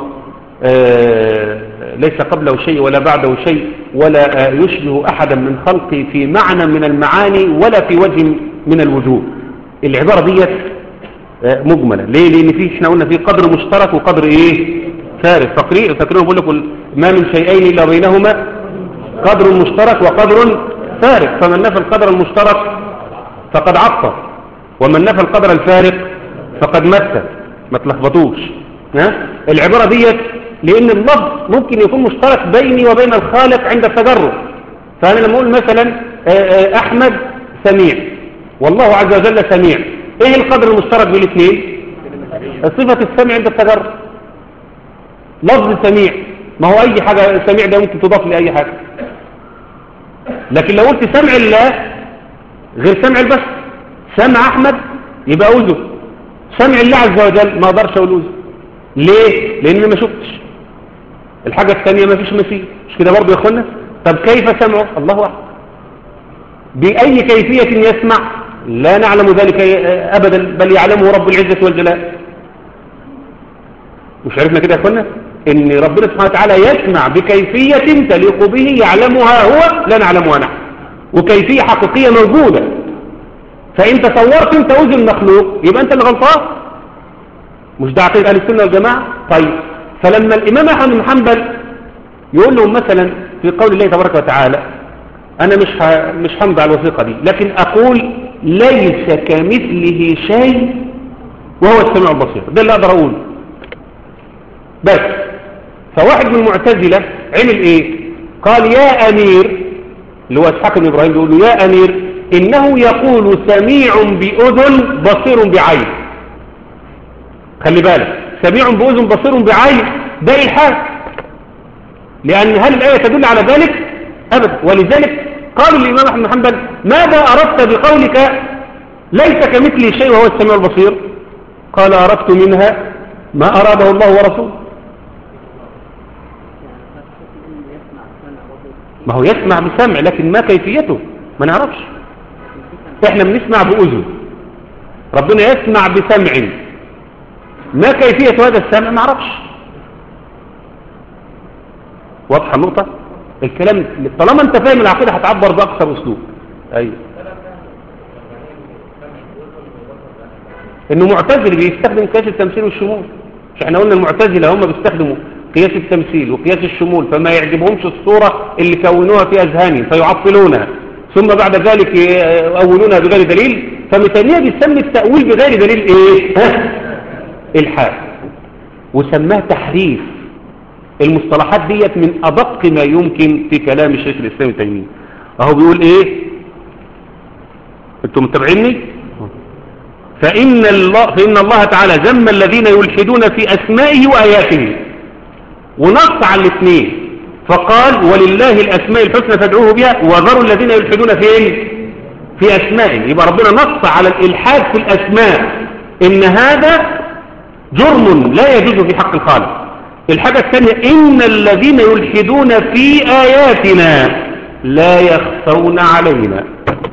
ليس قبله شيء ولا بعده شيء ولا يشبه أحدا من خلقه في معنى من المعاني ولا في وجه من الوجوه العبارة ديت مجملة ليه لان في احنا قلنا في قدر مشترك وقدر ايه فارق فاكرين فاكرين بقول لكم ما من شيئين الا بينهما قدر مشترك وقدر فارق فمن نفى القدر المشترك فقد عطى ومن نفى القدر الفارق فقد مثل ما تلخبطوش ها العبارة ديت لان اللفظ ممكن يكون مشترك بيني وبين الخالق عند التجرد فانا لما اقول مثلا احمد سميع والله عز وجل سميع ايه القدر المشترك بين الاثنين صفة السمع عند التجرد لفظ سميع ما هو اي حاجة سميع ده ممكن تضاف لأي حاجة لكن لو قلت سمع الله غير سمع البشر سمع احمد يبقى اذن سمع الله عز وجل ما اقدرش اقول اذن ليه لان ما شفتش الحاجة الثانية ما فيش مثيل مش كده برضه يا اخوانا طب كيف سمعه الله أعلم بأي كيفية يسمع لا نعلم ذلك أبدا بل يعلمه رب العزة والجلال مش عرفنا كده يا أخوانا إن ربنا سبحانه وتعالى يسمع بكيفية تليق به يعلمها هو لا نعلمها نحن وكيفية حقيقية موجودة فإن تصورت أنت وزن مخلوق يبقى أنت اللي غلطان مش ده عقيدة أهل السنة والجماعة طيب فلما الإمام أحمد بن حنبل يقول لهم مثلا في قول الله تبارك وتعالى أنا مش ه... مش همضي على الوثيقة دي لكن أقول ليس كمثله شيء وهو السميع البصير ده اللي أقدر أقوله بس فواحد من المعتزلة عمل إيه قال يا أمير اللي هو إسحاق بن إبراهيم بيقول له يا أمير إنه يقول سميع بأذن بصير بعين خلي بالك سميع بأذن بصير بعين ده إلحاد لأن هل الآية تدل على ذلك أبدا ولذلك قالوا الإمام أحمد بن حنبل ماذا أردت بقولك ليس كمثلي شيء وهو السميع البصير قال أردت منها ما أراده الله ورسوله ما هو يسمع بسمع لكن ما كيفيته ما نعرفش احنا بنسمع بأذن ربنا يسمع بسمع ما كيفية هذا السمع ما نعرفش واضحة النقطة الكلام طالما انت فاهم العقيدة هتعبر بأكثر أسلوب أيوة انه معتزل بيستخدم قياس التمثيل والشمول مش احنا قلنا المعتزلة هم بيستخدموا قياس التمثيل وقياس الشمول فما يعجبهمش الصورة اللي كونوها في أذهانهم فيعطلونها ثم بعد ذلك يؤولونها بغير دليل فمثانية بيسمي التأويل بغير دليل ايه ها الحاد وسماه تحريف المصطلحات ديت من أدق ما يمكن في كلام الشيخ الإسلام التيمية اهو بيقول ايه انتم متابعيني فإن الله, فإن الله تعالى ذم الذين يلحدون في أسمائه وآياته ونص على الاثنين فقال ولله الأسماء الحسنى فادعوه بها وذروا الذين يلحدون فين في أسمائه يبقى ربنا نص على الإلحاد في الأسماء إن هذا جرم لا يجوز في حق الخالق الحاجة الثانية إن الذين يلحدون في آياتنا لا يخفون علينا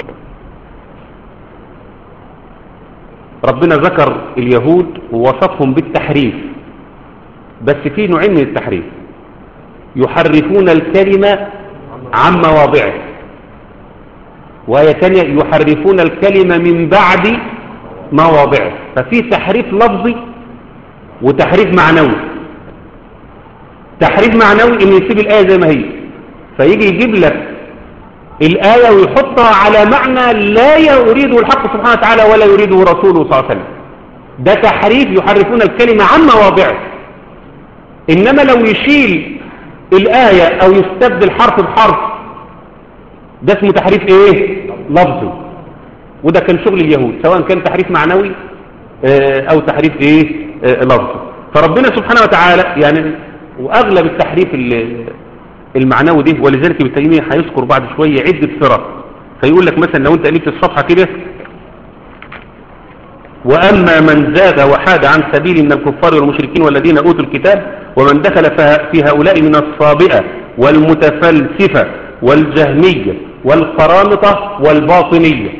ربنا ذكر اليهود ووصفهم بالتحريف بس في نوعين من التحريف يحرفون الكلمة عن مواضعه وآية ثانية يحرفون الكلمة من بعد مواضعه ففي تحريف لفظي وتحريف معنوي تحريف معنوي ان يسيب الآية زي ما هي فيجي يجيب لك الآية ويحطها على معنى لا يريده الحق سبحانه وتعالى ولا يريده رسوله صلى الله عليه وسلم ده تحريف يحرفون الكلمة عن مواضعه إنما لو يشيل الآية أو يستبدل حرف بحرف ده اسمه تحريف إيه؟ لفظي وده كان شغل اليهود سواء كان تحريف معنوي أو تحريف إيه؟ لفظي فربنا سبحانه وتعالى يعني وأغلب التحريف المعنوي ده ولذلك ابن تيميه هيذكر بعد شوية عدة فرق فيقول لك مثلا لو انت قلبت الصفحة كده وأما من زاد وحاد عن سبيل من الكفار والمشركين والذين أوتوا الكتاب ومن دخل في هؤلاء من الصابئة والمتفلسفة والجهمية والقرامطة والباطنية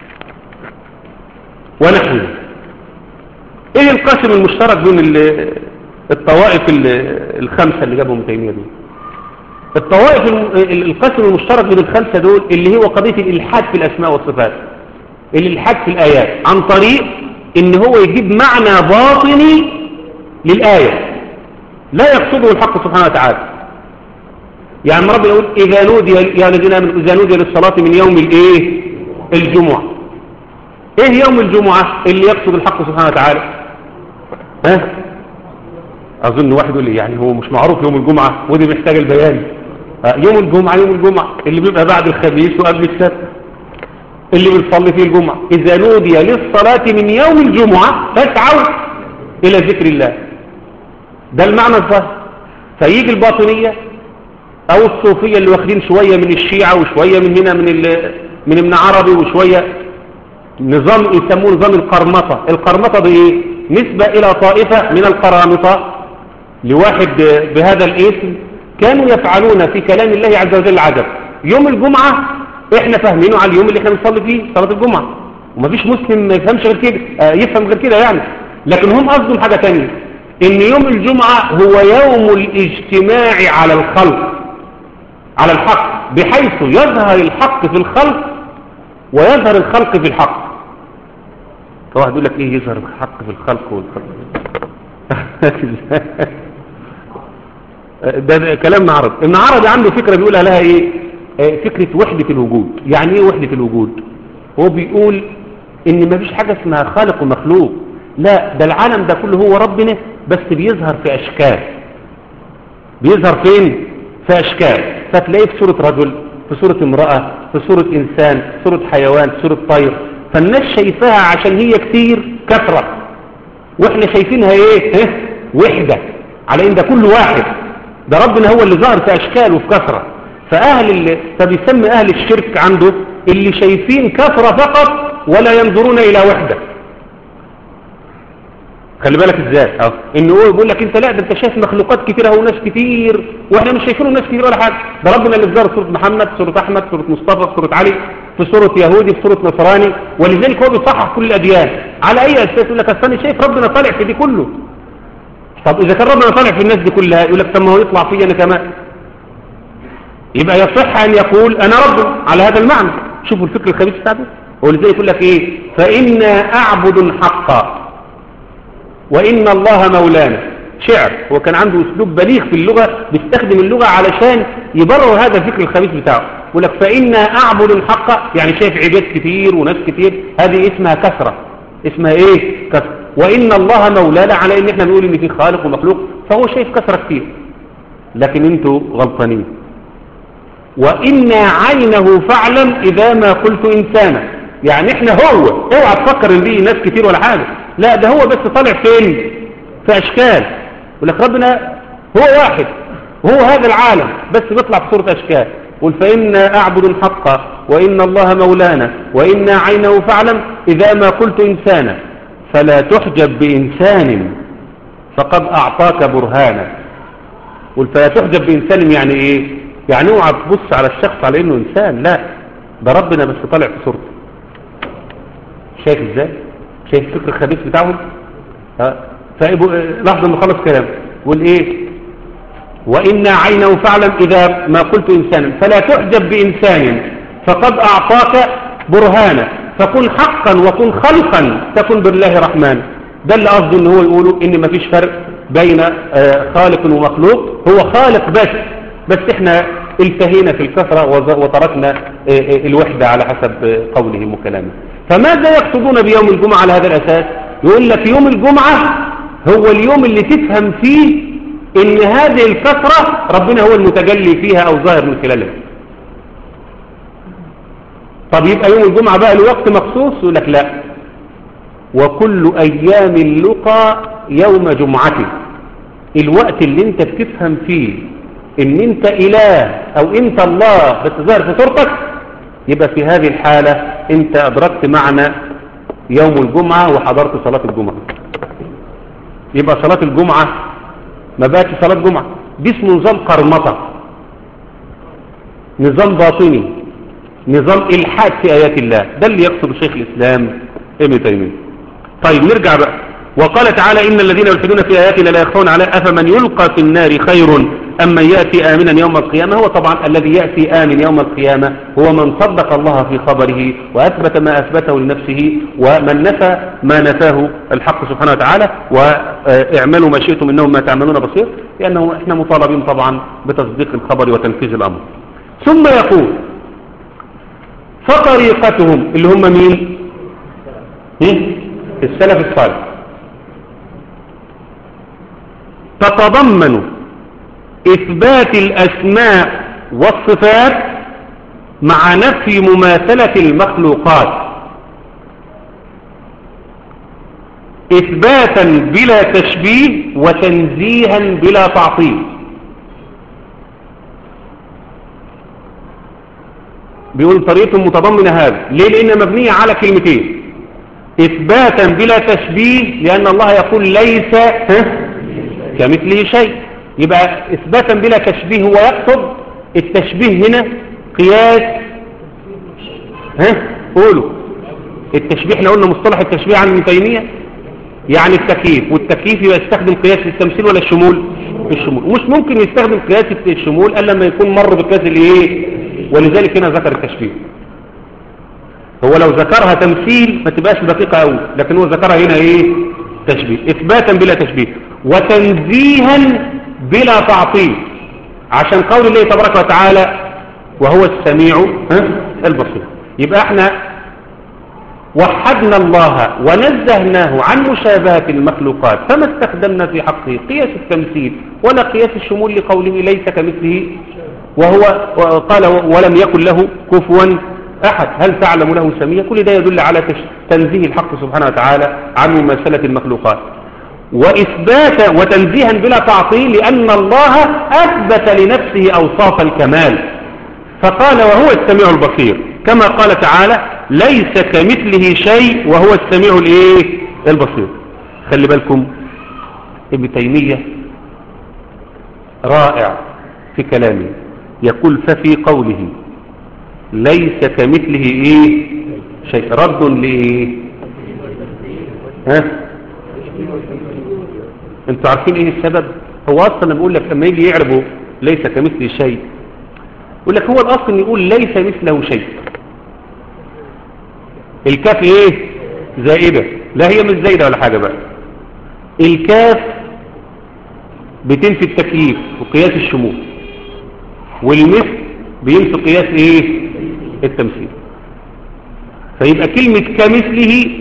ونحن ايه القاسم المشترك بين الطوائف الخمسة اللي جابهم تيمية دول الطوائف القسم المشترك بين الخمسة دول اللي هو قضية الإلحاد في الأسماء والصفات الإلحاد في الآيات عن طريق إن هو يجيب معنى باطني للآية لا يقصده الحق سبحانه وتعالى يعني رب يقول إذا نودي يا الذين آمنوا إذا نودي للصلاة من يوم الإيه الجمعة إيه يوم الجمعة اللي يقصد الحق سبحانه وتعالى ها أظن واحد يقول لي يعني هو مش معروف يوم الجمعة ودي محتاج البيان يوم الجمعة يوم الجمعة اللي بيبقى بعد الخميس وقبل السبت اللي بنصلي فيه الجمعة إذا نودي للصلاة من يوم الجمعة فاسعوا إلى ذكر الله ده المعنى الظاهر فيجي الباطنية أو الصوفية اللي واخدين شوية من الشيعة وشوية من هنا من من ابن عربي وشوية نظام يسموه نظام القرمطة القرمطة بإيه؟ نسبة إلى طائفة من القرامطة لواحد بهذا الاسم كانوا يفعلون في كلام الله عز وجل عجب يوم الجمعة احنا فاهمينه على اليوم اللي احنا بنصلي فيه صلاة الجمعة ومفيش مسلم ما يفهمش غير كده آه يفهم غير كده يعني لكن هم قصدهم حاجة تانية ان يوم الجمعة هو يوم الاجتماع على الخلق على الحق بحيث يظهر الحق في الخلق ويظهر الخلق في الحق فواحد يقول لك ايه يظهر الحق في الخلق والخلق ده, ده كلام ابن عربي ابن عربي عنده فكرة بيقولها لها ايه آه، فكرة وحدة الوجود يعني ايه وحدة الوجود هو بيقول ان مفيش حاجة اسمها خالق ومخلوق لا ده العالم ده كله هو ربنا بس بيظهر في اشكال بيظهر فين في اشكال فتلاقيه في صورة رجل في صورة امرأة في صورة انسان في صورة حيوان في صورة طير فالناس شايفاها عشان هي كتير كثرة واحنا شايفينها ايه ها؟ وحدة على ان ده كل واحد ده ربنا هو اللي ظهر في اشكال وفي كثرة فاهل اللي فبيسمي اهل الشرك عنده اللي شايفين كثرة فقط ولا ينظرون الى وحدة خلي بالك ازاي اه ان هو بيقول لك انت لا ده انت شايف مخلوقات كتيره وناس كتير واحنا مش شايفينهم ناس كتير ولا حاجه ده ربنا اللي ظهر سوره محمد سوره احمد سوره مصطفى سوره علي في سوره يهودي في سوره نصراني ولذلك هو بيصحح كل الاديان على اي اساس يقول لك اصل انا شايف ربنا طالع في دي كله طب اذا كان ربنا طالع في الناس دي كلها يقول لك طب ما هو يطلع فيا انا كمان يبقى يصح ان يقول انا رب على هذا المعنى شوفوا الفكر الخبيث بتاعته ولذلك يقول لك ايه فانا اعبد حقا وإن الله مولانا شعر هو كان عنده أسلوب بليغ في اللغة بيستخدم اللغة علشان يبرر هذا الفكر الخبيث بتاعه يقول لك فإنا أعبد الحق يعني شايف عباد كتير وناس كتير هذه اسمها كثرة اسمها إيه كثرة وإن الله مولانا على إن إحنا نقول إن في خالق ومخلوق فهو شايف كثرة كتير لكن أنتوا غلطانين وإن عينه فاعلم إذا ما قلت إنسانا يعني إحنا هو اوعى تفكر إن دي ناس كتير ولا حاجة لا ده هو بس طالع فين في أشكال يقول لك ربنا هو واحد وهو هذا العالم بس بيطلع في صورة أشكال قل فإنا أعبد الحق وإن الله مولانا وإنا عينه فاعلم إذا ما قلت إنسانا فلا تحجب بإنسان فقد أعطاك برهانا قل فلا تحجب بإنسان يعني إيه يعني اوعى تبص على الشخص على إنه إنسان لا ده ربنا بس طالع في صورته شايف إزاي شايف الفكر الخبيث بتاعهم ها لحظة ما خلص كلام يقول ايه وإن عينه فاعلم إذا ما قلت إنسانا فلا تعجب بإنسان فقد أعطاك برهانا فكن حقا وكن خلقا تكن بالله رحمن ده اللي قصده ان هو يقولوا ان مفيش فرق بين آه خالق ومخلوق هو خالق بس بس احنا التهينا في الكثرة وتركنا آه الوحدة على حسب قولهم وكلامه فماذا يقصدون بيوم الجمعة على هذا الأساس يقول لك يوم الجمعة هو اليوم اللي تفهم فيه ان هذه الكثرة ربنا هو المتجلي فيها او ظاهر من خلالها طب يبقى يوم الجمعة بقى له وقت مخصوص يقول لك لا وكل ايام اللقى يوم جمعته الوقت اللي انت بتفهم فيه ان انت اله او انت الله بس ظاهر في صورتك يبقى في هذه الحالة انت ادركت معنى يوم الجمعة وحضرت صلاة الجمعة يبقى صلاة الجمعة ما بقتش صلاة جمعة دي اسمه نظام قرمطة نظام باطني نظام إلحاد في آيات الله ده اللي يقصد شيخ الإسلام ابن تيمية طيب نرجع بقى وقال تعالى إن الذين يلحدون في آياتنا لا يخفون على أفمن يلقى في النار خير أم من يأتي آمنا يوم القيامة هو طبعا الذي يأتي آمن يوم القيامة هو من صدق الله في خبره وأثبت ما أثبته لنفسه ومن نفى ما نفاه الحق سبحانه وتعالى واعملوا ما شئتم إنهم ما تعملون بصير لأنه إحنا مطالبين طبعا بتصديق الخبر وتنفيذ الأمر ثم يقول فطريقتهم اللي هم مين السلف الصالح تتضمن إثبات الأسماء والصفات مع نفي مماثلة المخلوقات إثباتا بلا تشبيه وتنزيها بلا تعطيل بيقول طريقة متضمنة هذا ليه لأنها مبنية على كلمتين إثباتا بلا تشبيه لأن الله يقول ليس كمثله شيء يبقى إثباتا بلا تشبيه هو يقصد التشبيه هنا قياس ها قولوا التشبيه احنا قلنا مصطلح التشبيه عن ابن تيمية يعني التكييف والتكييف يبقى يستخدم قياس التمثيل ولا الشمول الشمول مش ممكن يستخدم قياس الشمول الا لما يكون مر بقياس الايه ولذلك هنا ذكر التشبيه هو لو ذكرها تمثيل ما تبقاش دقيقة قوي لكن هو ذكرها هنا ايه تشبيه اثباتا بلا تشبيه وتنزيها بلا تعطيل عشان قول الله تبارك وتعالى وهو السميع ها البصير يبقى احنا وحدنا الله ونزهناه عن مشابهة المخلوقات فما استخدمنا في حقه قياس التمثيل ولا قياس الشمول لقوله ليس كمثله وهو قال ولم يكن له كفوا أحد هل تعلم له سمية كل ده يدل على تنزيه الحق سبحانه وتعالى عن مماثلة المخلوقات وإثبات وتنزيها بلا تعطيل لأن الله أثبت لنفسه أوصاف الكمال فقال وهو السميع البصير كما قال تعالى ليس كمثله شيء وهو السميع الايه البصير خلي بالكم ابن تيمية رائع في كلامه يقول ففي قوله ليس كمثله ايه شيء رد لايه ها انتوا عارفين ايه السبب هو اصلا بيقول لك لما يجي يعربوا ليس كمثله شيء يقول لك هو الاصل يقول ليس مثله شيء الكاف ايه زائدة لا هي مش زايدة ولا حاجة بقى الكاف بتنفي التكييف وقياس الشمول والمثل بينفي قياس ايه التمثيل فيبقى كلمة كمثله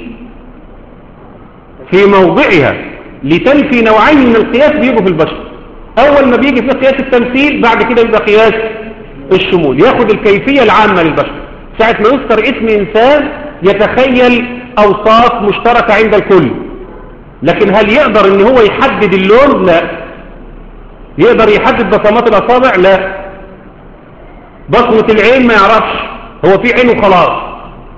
في موضعها لتنفي نوعين من القياس بيجوا في البشر اول ما بيجي في قياس التمثيل بعد كده يبقى قياس الشمول ياخد الكيفية العامة للبشر ساعة ما يذكر اسم انسان يتخيل اوصاف مشتركة عند الكل لكن هل يقدر ان هو يحدد اللون لا يقدر يحدد بصمات الاصابع لا بصمة العين ما يعرفش هو في عين وخلاص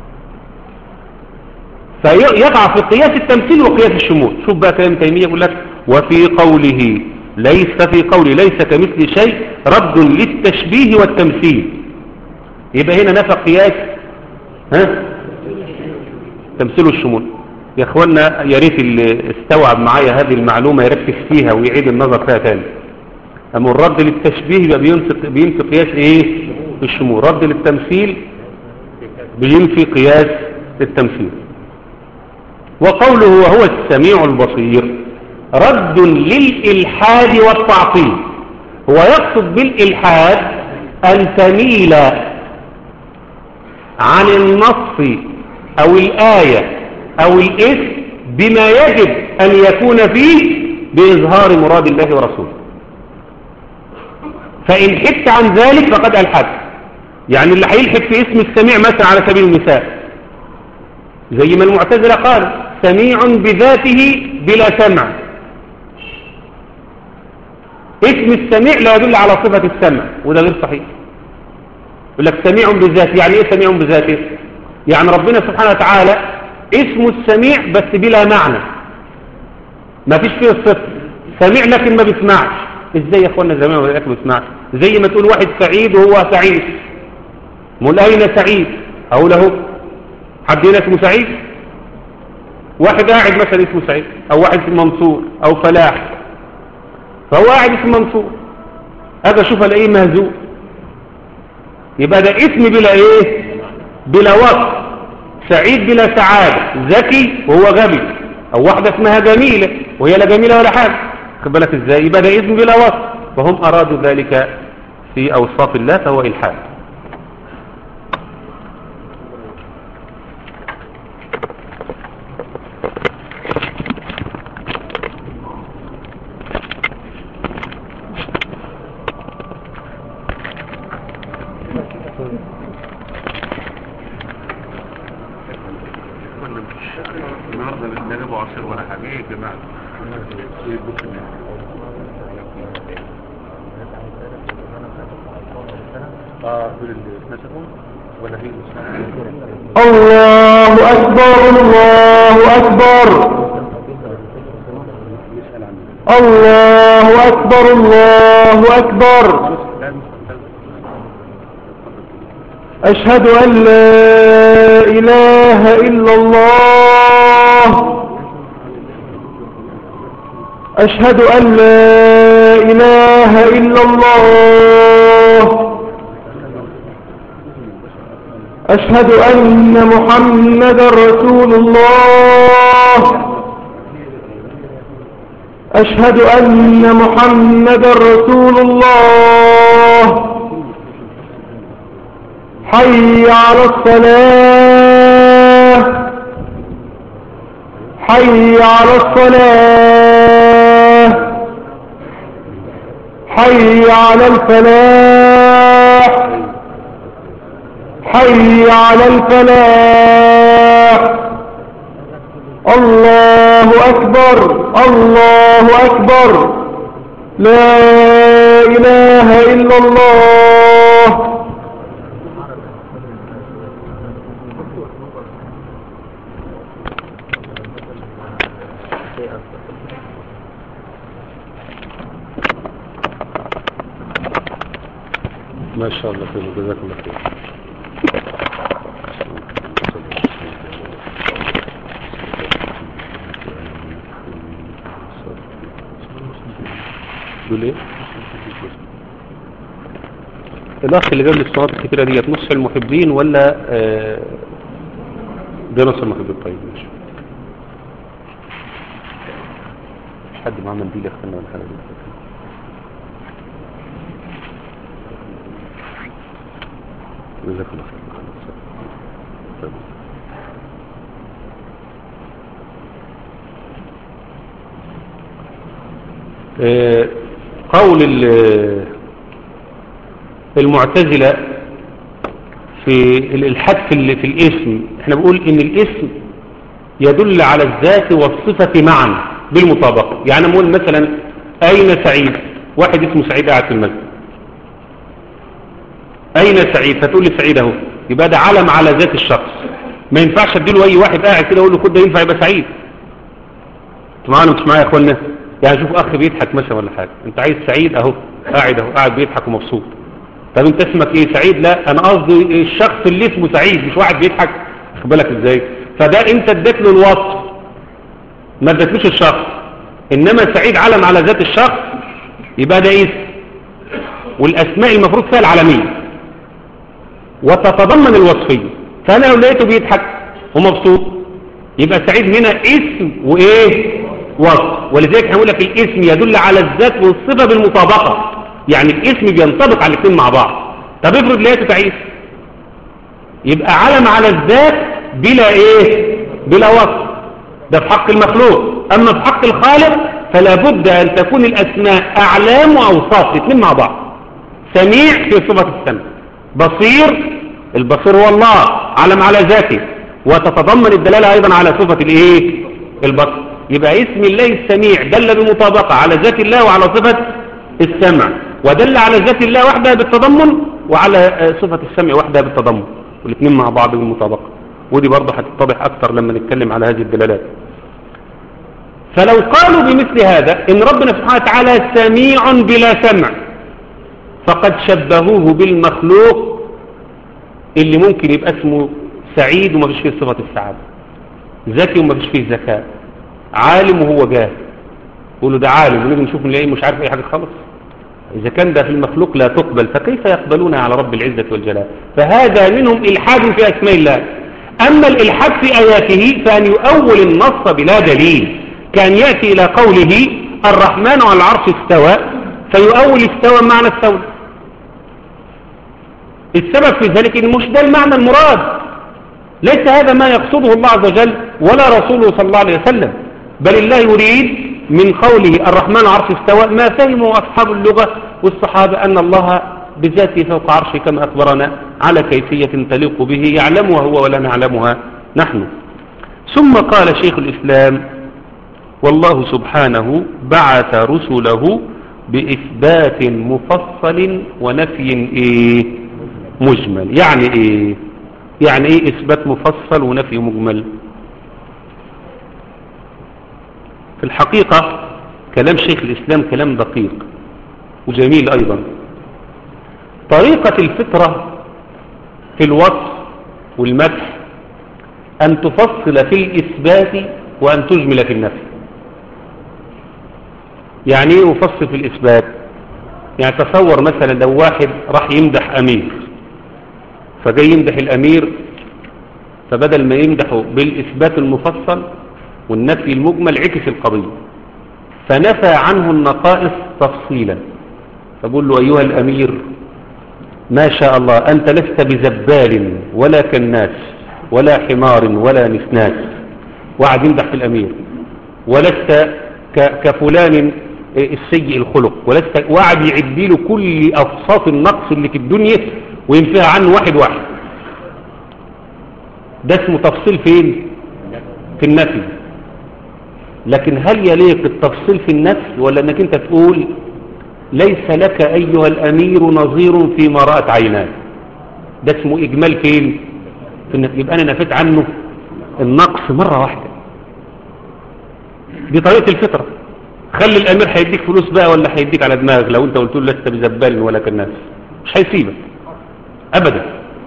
فيقع في قياس التمثيل وقياس الشمول شوف بقى كلام تيمية يقول لك وفي قوله ليس في قوله ليس كمثل شيء رد للتشبيه والتمثيل يبقى هنا نفى قياس ها تمثيل الشمول يا اخوانا يا ريت اللي استوعب معايا هذه المعلومة يركز فيها ويعيد النظر فيها تاني اما الرد للتشبيه يبقى بينفي بينفي قياس ايه الشمول رد للتمثيل بينفي قياس التمثيل وقوله وهو السميع البصير رد للإلحاد والتعطيل هو يقصد بالإلحاد أن تميل عن النص أو الآية أو الاسم بما يجب أن يكون فيه بإظهار مراد الله ورسوله فإن حدت عن ذلك فقد ألحد يعني اللي هيلحد في اسم السميع مثلا على سبيل المثال زي ما المعتزلة قال سميع بذاته بلا سمع اسم السميع لا يدل على صفة السمع وده غير صحيح يقول لك سميع بذاته يعني ايه سميع بذاته يعني ربنا سبحانه وتعالى اسمه السميع بس بلا معنى ما فيش فيه الصفة سميع لكن ما بيسمعش ازاي يا اخوانا زمان ولا ما بيسمعش زي ما تقول واحد سعيد وهو سعيد مول اين سعيد اقول له حد هنا اسمه سعيد واحد قاعد مثلا اسمه سعيد او واحد اسمه منصور او فلاح فهو قاعد اسمه منصور هذا شوف الاقيه مهزوء يبقى ده اسم بلا ايه بلا وصف سعيد بلا سعادة ذكي وهو غبي او واحدة اسمها جميلة وهي لا جميلة ولا حاجة خد بالك ازاي يبقى ده اسم بلا وصف فهم ارادوا ذلك في اوصاف الله فهو الحاد الله أكبر الله أكبر الله أكبر الله أكبر أشهد أن لا إله إلا الله أشهد أن لا إله إلا الله أشهد أن محمد رسول الله أشهد أن محمد رسول الله حي على الصلاة حي على الصلاة حي على الفلاح حي على الفلاح الله أكبر الله أكبر لا إله إلا الله ما شاء الله خير جزاك الله خير دول ايه الاخ اللي جاب لي الصلاه الكتيره ديت نص المحبين ولا آه، ده نص المحبين طيب ماشي مش حد معاه منديل يا اخوانا ولا حاجه جزاك الله خير طيب. آه، قول ال- المعتزلة في الإلحاد في, ال- في الاسم احنا بنقول ان الاسم يدل على الذات والصفة معا بالمطابقة يعني نقول مثلا اين سعيد واحد اسمه سعيد قاعد في المسجد اين سعيد فتقول لي سعيد اهو يبقى ده علم على ذات الشخص ما ينفعش اديله اي واحد قاعد كده اقول له خد ده ينفع يبقى سعيد انتوا معانا مش معايا يا اخوانا يعني شوف اخ بيضحك مثلا ولا حاجه انت عايز سعيد اهو قاعد اهو قاعد بيضحك ومبسوط طب انت اسمك ايه سعيد لا انا قصدي الشخص اللي اسمه سعيد مش واحد بيضحك خد بالك ازاي فده انت اديت له الوصف ما اديتلوش الشخص انما سعيد علم على ذات الشخص يبقى ده اسم والاسماء المفروض فيها العالميه وتتضمن الوصفيه فانا لو لقيته بيضحك ومبسوط يبقى سعيد هنا اسم وايه وصف ولذلك هنقول لك الاسم يدل على الذات والصفه بالمطابقه يعني الاسم بينطبق على الاثنين مع بعض طب افرض لقيته تعيس يبقى علم على الذات بلا ايه بلا وصف ده في حق المخلوق اما في حق الخالق فلا بد ان تكون الاسماء اعلام واوصاف الاثنين مع بعض سميع في صفه السمع بصير البصير هو الله علم على ذاته وتتضمن الدلاله ايضا على صفه الايه البصر يبقى اسم الله السميع دل بمطابقه على ذات الله وعلى صفه السمع ودل على ذات الله وحدها بالتضمن وعلى آه، صفه السمع وحدها بالتضمن والاثنين مع بعض بالمطابقه ودي برضه هتتضح اكثر لما نتكلم على هذه الدلالات فلو قالوا بمثل هذا ان ربنا سبحانه وتعالى سميع بلا سمع فقد شبهوه بالمخلوق اللي ممكن يبقى اسمه سعيد وما فيش فيه صفة السعادة ذكي وما فيش فيه ذكاء عالم وهو جاهل يقولوا ده عالم ونيجي نشوف نلاقيه مش عارف اي حاجة خالص إذا كان ده في المخلوق لا تقبل فكيف يقبلون على رب العزة والجلال فهذا منهم إلحاد في أسماء الله أما الإلحاد في آياته فأن يؤول النص بلا دليل كان يأتي إلى قوله الرحمن على العرش استوى فيؤول استوى معنى استوى السبب في ذلك إن مش ده المعنى المراد ليس هذا ما يقصده الله عز وجل ولا رسوله صلى الله عليه وسلم بل الله يريد من قوله الرحمن على العرش استوى ما فهمه أصحاب اللغة والصحابة أن الله بذاته فوق عرشه كما أخبرنا على كيفية تليق به يعلمها هو ولا نعلمها نحن ثم قال شيخ الإسلام والله سبحانه بعث رسله بإثبات مفصل ونفي إيه مجمل يعني إيه يعني إيه إثبات مفصل ونفي مجمل في الحقيقة كلام شيخ الإسلام كلام دقيق وجميل أيضا طريقة الفطرة في الوصف والمدح أن تفصل في الإثبات وأن تجمل في النفي يعني ايه يفصل في الإثبات يعني تصور مثلا لو واحد راح يمدح أمير فجاي يمدح الأمير فبدل ما يمدحه بالإثبات المفصل والنفي المجمل عكس القضية فنفى عنه النقائص تفصيلا فبقول له أيها الأمير ما شاء الله أنت لست بزبال ولا كناس ولا حمار ولا نسناس وعد يمدح في الأمير ولست ك- كفلان السيء الخلق ولست وعد يعد له كل أفصاص النقص اللي في الدنيا وينفيها عنه واحد واحد ده اسمه تفصيل فين في النفي لكن هل يليق التفصيل في النفي ولا انك انت تقول ليس لك ايها الامير نظير فيما رأت عيناك ده اسمه اجمال فين في النفي يبقى انا نفيت عنه النقص مرة واحدة دي طريقة الفطرة خلي الامير هيديك فلوس بقى ولا هيديك على دماغك لو انت قلت له لست بزبال ولا كالناس مش هيسيبك ابدا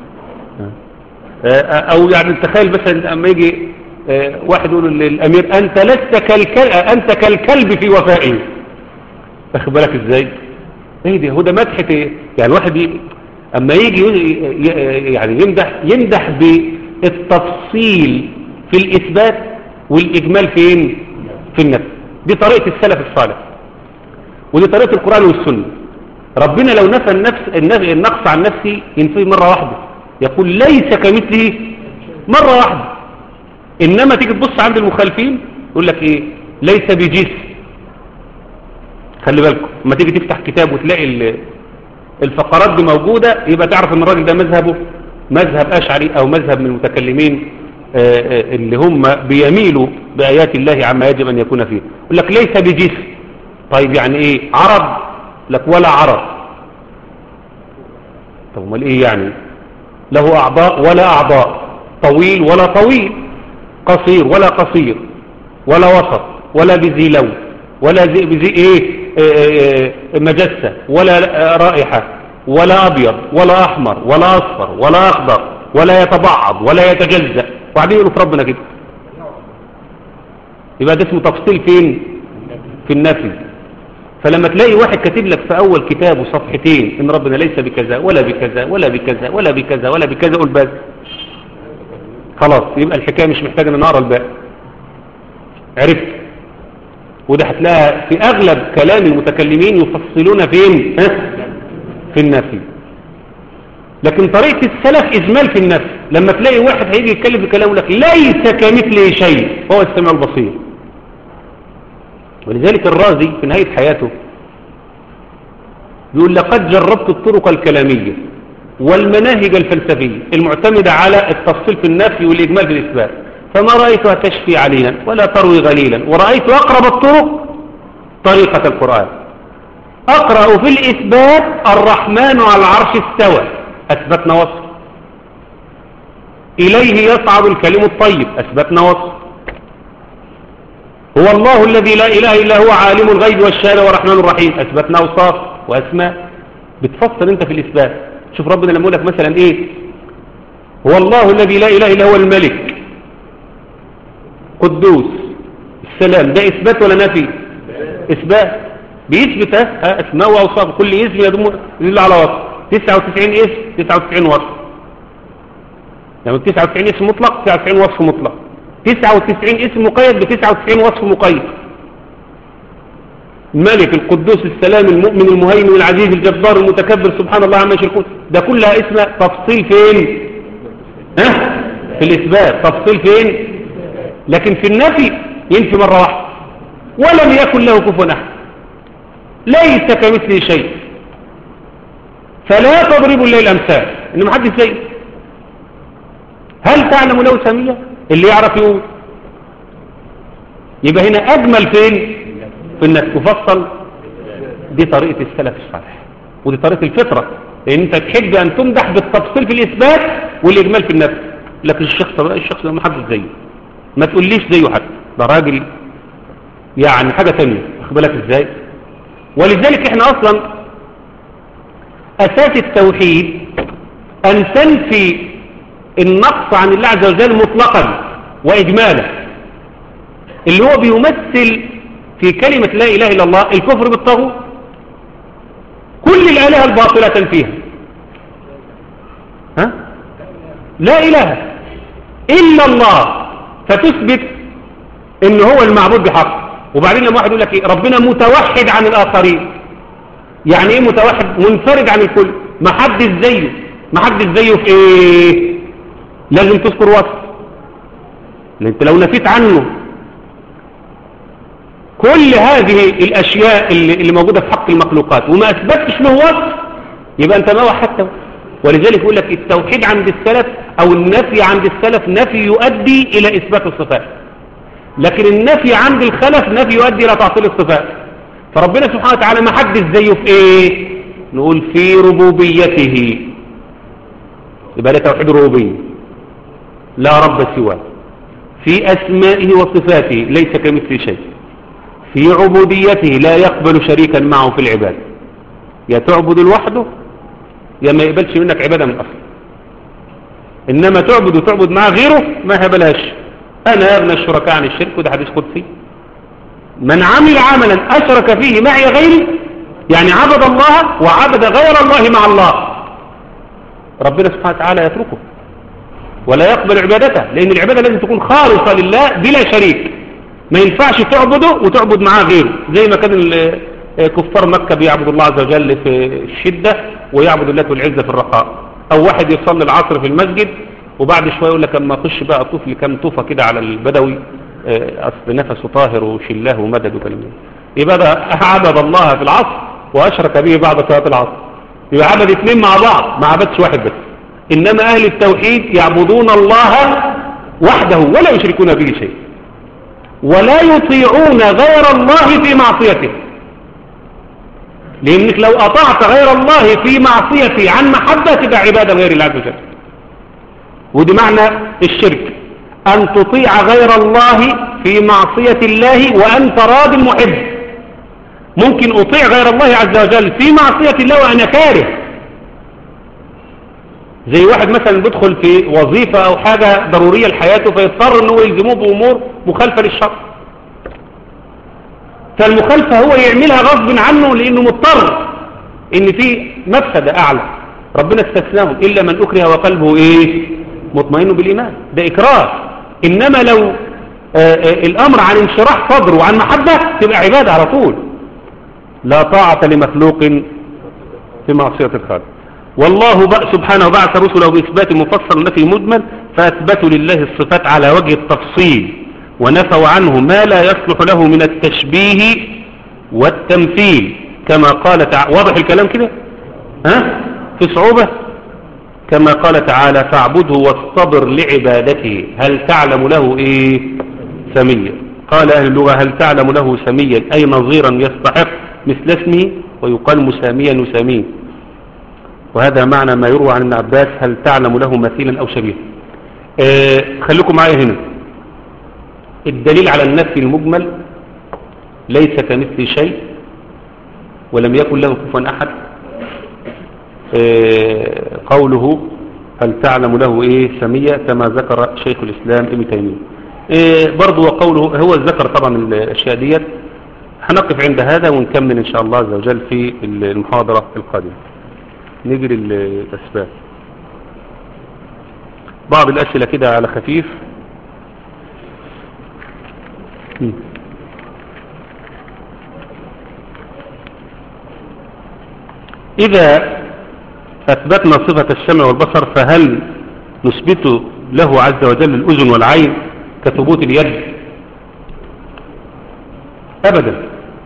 او يعني تخيل مثلا اما يجي آه، واحد يقول للامير انت لست كالكلب انت كالكلب في وفائه واخد بالك ازاي ايه دي هو ده مدح ايه يعني واحد ي... اما يجي ي- ي- يعني يمدح يمدح بالتفصيل في الاثبات والاجمال فين في النفس دي طريقه السلف الصالح ودي طريقه القران والسنه ربنا لو نفى النفس النف- النقص عن نفسه ينفيه مره واحده يقول ليس كمثله مره واحده انما تيجي تبص عند المخالفين يقول لك ايه ليس بجسم خلي بالكم لما تيجي تفتح كتاب وتلاقي ال- الفقرات دي موجودة يبقى تعرف ان الراجل ده مذهبه مذهب اشعري او مذهب من المتكلمين آه، آه، اللي هم بيميلوا بآيات الله عما يجب ان يكون فيه يقول لك ليس بجسم طيب يعني ايه عرض لك ولا عرض طب امال ايه يعني له اعضاء ولا اعضاء طويل ولا طويل قصير ولا قصير ولا وسط ولا بذي لون ولا زي بذي ايه آه، آه، آه، مجسة ولا آه، رائحة ولا ابيض ولا احمر ولا اصفر ولا اخضر ولا يتبعض ولا يتجزأ وبعدين يقولوا في ربنا كده يبقى ده اسمه تفصيل فين في النفي فلما تلاقي واحد كاتب لك في اول كتابه صفحتين ان ربنا ليس بكذا ولا بكذا ولا بكذا ولا بكذا ولا بكذا قول بس خلاص يبقى الحكايه مش محتاجه ان نقرا الباقي عرفت وده هتلاقيها في اغلب كلام المتكلمين يفصلون فين ها؟ في النفي لكن طريقه السلف اجمال في النفي لما تلاقي واحد هيجي يتكلم في كلام يقول لك ليس كمثله شيء هو السميع البصير ولذلك الرازي في نهايه حياته بيقول لقد جربت الطرق الكلاميه والمناهج الفلسفيه المعتمده على التفصيل في النفي والاجمال في الاثبات فما رايتها تشفي عليلا ولا تروي غليلا ورايت اقرب الطرق طريقه القران اقرا في الاثبات الرحمن على العرش استوى اثبتنا وصف اليه يصعد الكلم الطيب اثبتنا وصف هو الله الذي لا اله الا هو عالم الغيب والشهاده والرحمن الرحيم اثبتنا اوصاف واسماء بتفصل انت في الاثبات شوف ربنا لما يقول لك مثلا ايه هو الله الذي لا اله الا هو الملك قدوس السلام ده اثبات ولا نفي اثبات بيثبت اه اسماء واوصاف كل اسم يدل يدل على وصف 99 اسم 99 وصف يعني 99 اسم مطلق 99 وصف مطلق 99 اسم مقيد ب 99 وصف مقيد الملك القدوس السلام المؤمن المهيمن العزيز الجبار المتكبر سبحان الله عما يشركون ده كلها اسم تفصيل فين ها في الاثبات تفصيل فين لكن في النفي ينفي مره واحده ولم يكن له كفوا احد ليس كمثله شيء فلا تضربوا الليل الامثال ان محدش زيه هل تعلم له سميه اللي يعرف يقول يبقى هنا اجمل فين في انك تفصل دي طريقة السلف الصالح ودي طريقة الفطرة لان انت تحب ان تمدح بالتفصيل في الاثبات والاجمال في النفس لكن الشخص بقى الشخص ده ما حدش زيه ما تقوليش زيه حد ده راجل يعني حاجة تانية واخد بالك ازاي ولذلك احنا اصلا اساس التوحيد ان تنفي النقص عن الله عز وجل مطلقا واجمالا اللي هو بيمثل في كلمة لا اله الا الله الكفر بالطاغوت كل الالهه الباطله تنفيها ها لا اله الا الله فتثبت ان هو المعبود بحق وبعدين لما واحد يقول لك ايه ربنا متوحد عن الاخرين يعني ايه متوحد منفرد عن الكل ما حدش زيه ما حدش زيه في ايه لازم تذكر وصف لان انت لو نفيت عنه كل هذه الاشياء اللي, اللي موجوده في حق المخلوقات وما اثبتش له وصف يبقى انت ما وحدته ولذلك يقول لك التوحيد عند السلف او النفي عند السلف نفي يؤدي الى اثبات الصفات لكن النفي عند الخلف نفي يؤدي الى تعطيل الصفات فربنا سبحانه وتعالى ما حدش زيه في ايه نقول في ربوبيته يبقى ده توحيد الربوبيه لا رب سواه في اسمائه وصفاته ليس كمثل شيء في عبوديته لا يقبل شريكا معه في العباده يا تعبد لوحده يا ما يقبلش منك عباده من اصل انما تعبد وتعبد مع غيره ما هبلهاش انا اغنى الشركاء عن الشرك وده حديث قدسي من عمل عملا اشرك فيه معي غيري يعني عبد الله وعبد غير الله مع الله ربنا سبحانه وتعالى يتركه ولا يقبل عبادته لان العباده لازم تكون خالصه لله بلا شريك ما ينفعش تعبده وتعبد معاه غيره زي ما كان كفار مكة بيعبدوا الله عز وجل في الشدة ويعبد الله والعزة في الرخاء او واحد يصلي العصر في المسجد وبعد شوية يقول لك اما اخش بقى اطوف لي كام طوفة كده على البدوي اصل نفسه طاهر وشلاه ومدد وكلام يبقى ده عبد الله في العصر واشرك به بعد صلاة العصر يبقى عبد اثنين مع بعض ما عبدش واحد بس انما اهل التوحيد يعبدون الله وحده ولا يشركون به شيء ولا يطيعون غير الله في معصيته لانك لو اطعت غير الله في معصيته عن محبة تبقى عبادة غير الله عز وجل ودي معنى الشرك ان تطيع غير الله في معصية الله وانت راض محب ممكن اطيع غير الله عز وجل في معصية الله وانا كاره زي واحد مثلا بيدخل في وظيفة او حاجة ضرورية لحياته فيضطر انه يلزموه بامور مخالفة للشرع فالمخالفة هو يعملها غصب عنه لانه مضطر ان في مفسدة اعلى ربنا استثناه الا من اكره وقلبه ايه مطمئن بالايمان ده اكراه انما لو آآ آآ الامر عن انشراح صدر وعن محبة تبقى عبادة على طول لا طاعة لمخلوق في معصية الخالق والله بقى سبحانه بعث رسله بإثبات مفصل نفي مجمل فأثبتوا لله الصفات على وجه التفصيل ونفوا عنه ما لا يصلح له من التشبيه والتمثيل كما قال تعالى واضح الكلام كده ها في صعوبة كما قال تعالى فاعبده واصطبر لعبادته هل تعلم له ايه سميا قال اهل اللغة هل تعلم له سميا اي نظيرا يستحق مثل اسمه ويقال مساميا وسامين وهذا معنى ما يروى عن ابن عباس هل تعلم له مثيلا أو شبيها آه خليكم معايا هنا الدليل على النفي المجمل ليس كمثل شيء ولم يكن له كفوا أحد آه قوله هل تعلم له إيه سمية كما ذكر شيخ الإسلام ابن تيمية آه برضو وقوله هو ذكر طبعا الأشياء ديت هنقف عند هذا ونكمل إن شاء الله عز وجل في المحاضرة القادمة نجري الأسباب بعض الأسئلة كده على خفيف إذا أثبتنا صفة السمع والبصر فهل نثبت له عز وجل الأذن والعين كثبوت اليد أبدا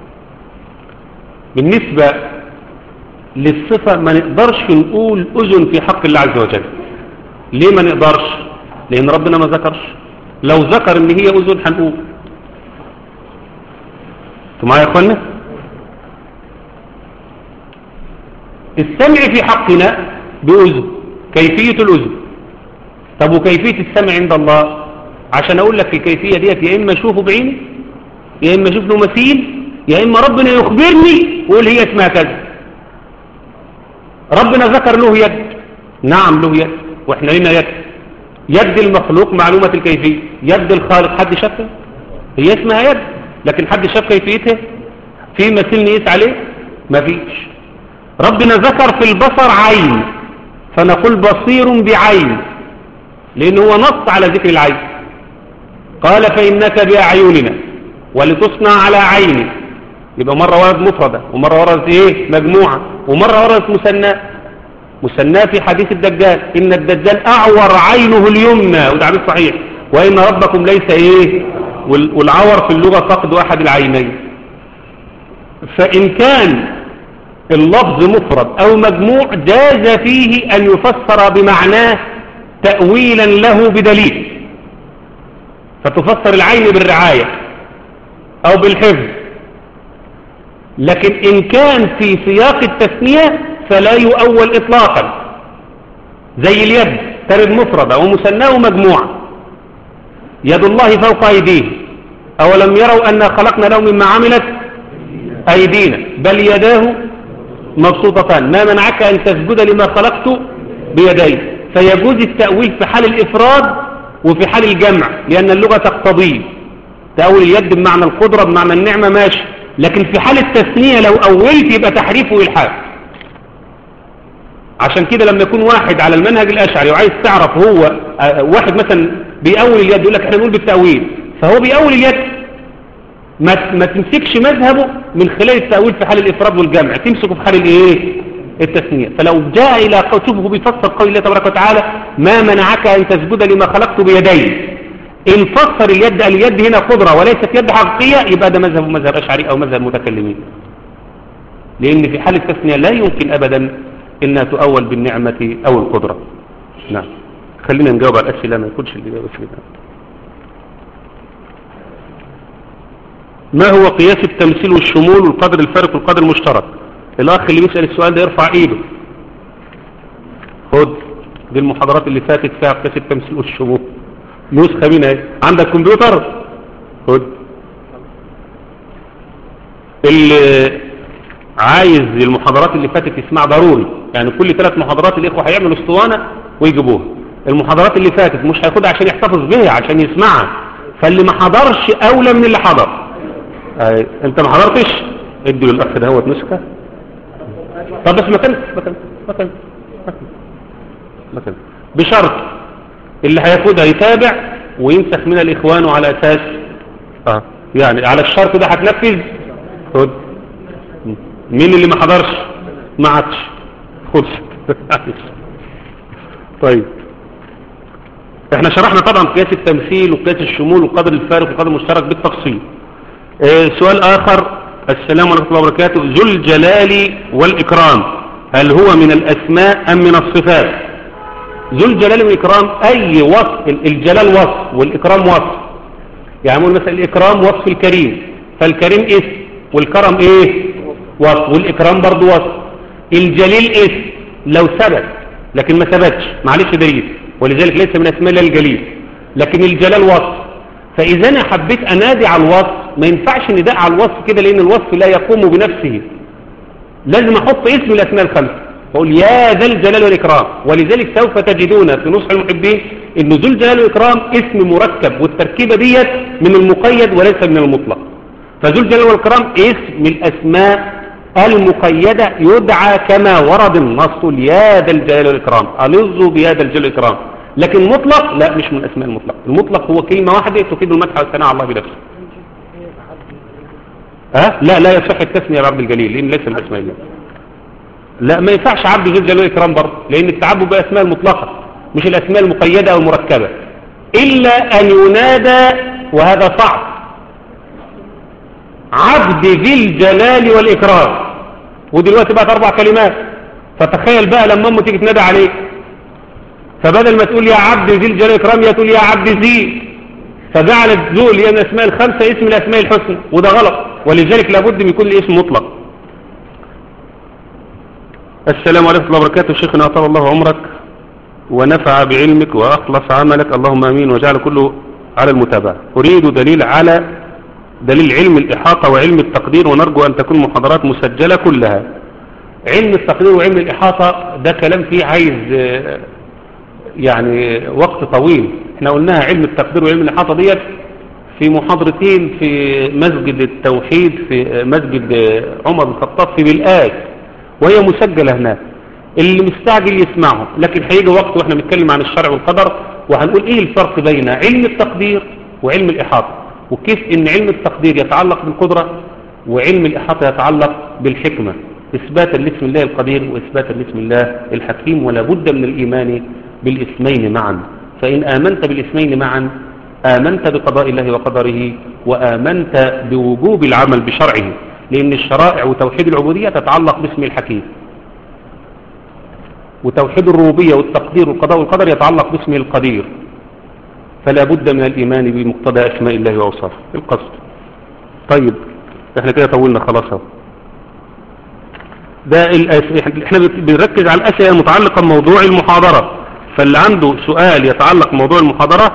بالنسبة للصفة ما نقدرش نقول أذن في حق الله عز وجل ليه ما نقدرش لأن ربنا ما ذكرش لو ذكر ان هي أذن هنقول انتوا معايا يا اخوانا السمع في حقنا بأذن كيفية الأذن طب وكيفية السمع عند الله عشان أقول لك الكيفية ديت يا إما أشوفه بعيني يا إما أشوف له مثيل يا إما ربنا يخبرني ويقول هي اسمها كذا ربنا ذكر له يد نعم له يد واحنا لنا يد يد المخلوق معلومة الكيفية يد الخالق حد شافها هي اسمها يد لكن حد شاف كيفيتها في مثيل نقيس عليه مفيش ربنا ذكر في البصر عين فنقول بصير بعين لأنه هو نص على ذكر العين قال فإنك بأعيننا ولتصنع على عيني يبقى مرة ورد مفردة ومرة ورد ايه مجموعة ومرة ورد مثنى مثنى في حديث الدجال إن الدجال أعور عينه اليمنى وده حديث صحيح وإن ربكم ليس ايه وال- والعور في اللغة فقد أحد العينين فإن كان اللفظ مفرد أو مجموع جاز فيه أن يفسر بمعناه تأويلا له بدليل فتفسر العين بالرعاية أو بالحفظ لكن إن كان في سياق التثنية فلا يؤول إطلاقا زي اليد ترد مفردة ومثناه ومجموعة يد الله فوق أيديه أولم يروا أن خلقنا لهم مما عملت أيدينا بل يداه مبسوطتان ما منعك أن تسجد لما خلقت بيدي فيجوز التأويل في حال الإفراد وفي حال الجمع لأن اللغة تقتضيه تأويل اليد بمعنى القدرة بمعنى النعمة ماشي لكن في حال التثنية لو أولت يبقى تحريف وإلحاد عشان كده لما يكون واحد على المنهج الأشعري وعايز تعرف هو آه، واحد مثلا بيأول اليد يقول لك احنا نقول بالتأويل فهو بيأول اليد ما ما تمسكش مذهبه من خلال التأويل في حال الإفراد والجمع تمسكه في حال الايه التثنية فلو جاء إلى قول شوفه بيفسر قول الله تبارك وتعالى ما منعك أن تسجد لما خلقت بيدي إن فسر اليد اليد هنا قدرة وليست يد حقيقية يبقى ده مذهب مذهب أشعري أو مذهب متكلمين لأن في حال التثنية لا يمكن أبدا إنها تؤول بالنعمة أو القدرة نعم خلينا نجاوب على الأسئلة ما يكونش الإجابة في الإجابة. ما هو قياس التمثيل والشمول والقدر الفارق والقدر المشترك الأخ اللي بيسأل السؤال ده يرفع إيده خد دي المحاضرات اللي فاتت فيها قياس التمثيل والشمول نسخة منها اهي. عندك كمبيوتر خد اللي عايز المحاضرات اللي فاتت يسمع ضروري يعني كل ثلاث محاضرات الإخوة هيعملوا اسطوانة ويجيبوها المحاضرات اللي فاتت مش هياخدها عشان يحتفظ بيها عشان يسمعها فاللي ما حضرش أولى من اللي حضر آه، انت ما حضرتش ادي للأخ ده هو نسخة طب بس مكان مكان مكان مكان مكان بشرط اللي هياخدها يتابع وينسخ من الإخوان على أساس اه يعني على الشرط ده هتنفذ خد مين اللي ما حضرش ما عادش خد طيب احنا شرحنا طبعا قياس التمثيل وقياس الشمول وقدر الفارق وقدر المشترك بالتفصيل اه سؤال آخر السلام عليكم الله وبركاته ذو الجلال والإكرام هل هو من الأسماء أم من الصفات ذو الجلال والإكرام أي وصف الجلال وصف والإكرام وصف يعني نقول مثلا الإكرام وصف الكريم فالكريم اسم والكرم إيه وصف والإكرام برضو وصف الجليل اسم لو ثبت لكن ما ثبتش معلش دليل ولذلك ليس من أسماء الله الجليل لكن الجلال وصف فإذا أنا حبيت أنادي على الوصف ما ينفعش نداء على الوصف كده لأن الوصف لا يقوم بنفسه لازم أحط اسم الأسماء الخمسة بقول يا ذا الجلال والإكرام ولذلك سوف تجدون في نصح المحبين أن ذو الجلال والإكرام اسم مركب والتركيبة ديت من المقيد وليس من المطلق فذو الجلال والإكرام اسم الأسماء المقيدة يدعى كما ورد النص يا ذا الجلال والإكرام ألظوا بيا ذا الجلال والإكرام لكن مطلق لا مش من الأسماء المطلق المطلق هو كلمة واحدة تفيد المدح والثناء على الله بنفسه ها لا لا يصح التسمية بعبد الجليل لأن ليس من الأسماء الله لا ما ينفعش عبد ذو الجلال والإكرام برضه لأن التعبد بأسماء المطلقة مش الأسماء المقيدة أو المركبة إلا أن ينادى وهذا صعب عبد ذي الجلال والإكرام ودلوقتي بقت أربع كلمات فتخيل بقى لما أمه تيجي تنادى عليه فبدل ما تقول يا عبد ذي الجلال والإكرام يا تقول يا عبد ذي فجعلت ذو اللي هي من الأسماء الخمسة اسم الأسماء الحسنى وده غلط ولذلك لابد من كل اسم مطلق السلام عليكم ورحمة الله وبركاته شيخنا أطال الله عمرك ونفع بعلمك وأخلص عملك اللهم أمين وجعل كله على المتابعة أريد دليل على دليل علم الإحاطة وعلم التقدير ونرجو أن تكون محاضرات مسجلة كلها علم التقدير وعلم الإحاطة ده كلام فيه عايز آه، يعني وقت طويل احنا قلناها علم التقدير وعلم الإحاطة ديت في محاضرتين في مسجد التوحيد في مسجد عمر بن الخطاب في بلقاس وهي مسجلة هناك اللي مستعجل يسمعه لكن هيجي وقت واحنا بنتكلم عن الشرع والقدر وهنقول ايه الفرق بين علم التقدير وعلم الإحاطة وكيف ان علم التقدير يتعلق بالقدرة وعلم الإحاطة يتعلق بالحكمة إثباتا لاسم الله القدير وإثباتا لاسم الله الحكيم ولا بد من الإيمان بالاسمين معا فإن آمنت بالاسمين معا آمنت بقضاء الله وقدره وآمنت بوجوب العمل بشرعه لأن الشرائع وتوحيد العبودية تتعلق باسم الحكيم وتوحيد الربوبية والتقدير والقضاء والقدر يتعلق باسم القدير فلا بد من الإيمان بمقتضى أسماء الله وأوصافه القصد طيب احنا كده طولنا خلاص اهو ده الأس... احنا بنركز على الأسئلة المتعلقة بموضوع المحاضرة فاللي عنده سؤال يتعلق بموضوع المحاضرة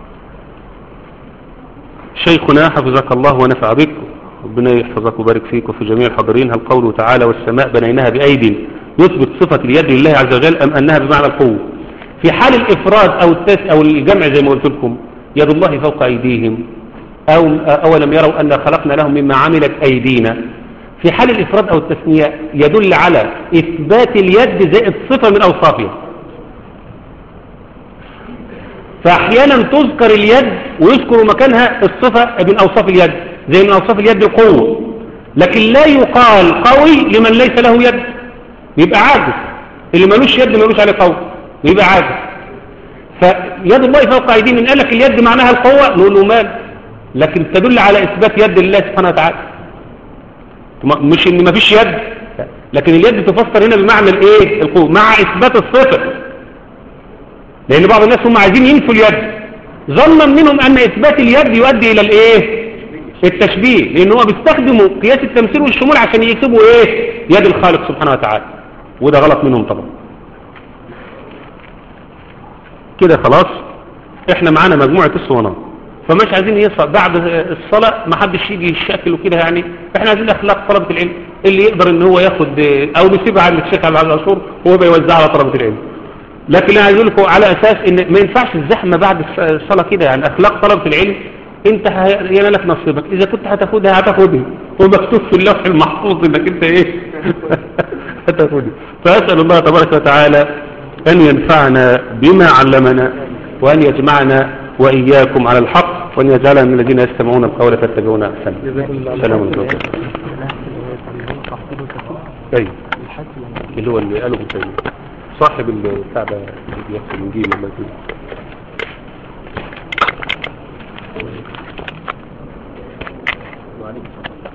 شيخنا حفظك الله ونفع بك ربنا يحفظك ويبارك فيك وفي جميع الحاضرين هل قوله تعالى والسماء بنيناها بأيدي يثبت صفة اليد لله عز وجل أم أنها بمعنى القوة في حال الإفراد أو التس أو الجمع زي ما قلت لكم يد الله فوق أيديهم أو أولم يروا أن خلقنا لهم مما عملت أيدينا في حال الإفراد أو التثنية يدل على إثبات اليد زائد صفة من أوصافها فأحيانا تذكر اليد ويذكر مكانها الصفة من أوصاف اليد زي من أوصاف اليد القوة لكن لا يقال قوي لمن ليس له يد يبقى عاجز اللي ملوش يد ملوش عليه قوي يبقى عاجز فيد الله فوق أيديهم من قال لك اليد معناها القوة نقول له مال لكن تدل على إثبات يد الله سبحانه وتعالى مش ان مفيش يد لكن اليد تفسر هنا بمعنى الايه القوة مع اثبات الصفة لان بعض الناس هم عايزين ينفوا اليد ظنا منهم ان اثبات اليد يؤدي الى الايه التشبيه لان هو بيستخدموا قياس التمثيل والشمول عشان يكتبوا ايه يد الخالق سبحانه وتعالى وده غلط منهم طبعا كده خلاص احنا معانا مجموعة الصوانات فمش عايزين يصل بعد الصلاة ما حدش يجي يشكل وكده يعني احنا عايزين اخلاق طلبة العلم اللي يقدر ان هو ياخد او نسيبها على الشيخ على العصور هو بيوزعها على طلبة العلم لكن انا عايز لكم على اساس ان ما ينفعش الزحمة بعد الصلاة كده يعني اخلاق طلبة العلم انت هينا لك نصيبك اذا كنت هتاخدها هتاخدها ومكتوب في اللوح المحفوظ انك انت ايه هتاخدها فاسأل الله تبارك وتعالى ان ينفعنا بما علمنا وان يجمعنا واياكم على الحق وأن يجعلنا من الذين يستمعون القول فاتبعون أحسنه سلام عليكم أي اللي هو اللي قاله مسيب صاحب البتاع ده اللي بيغسل الانجيل ولا كده وعليكم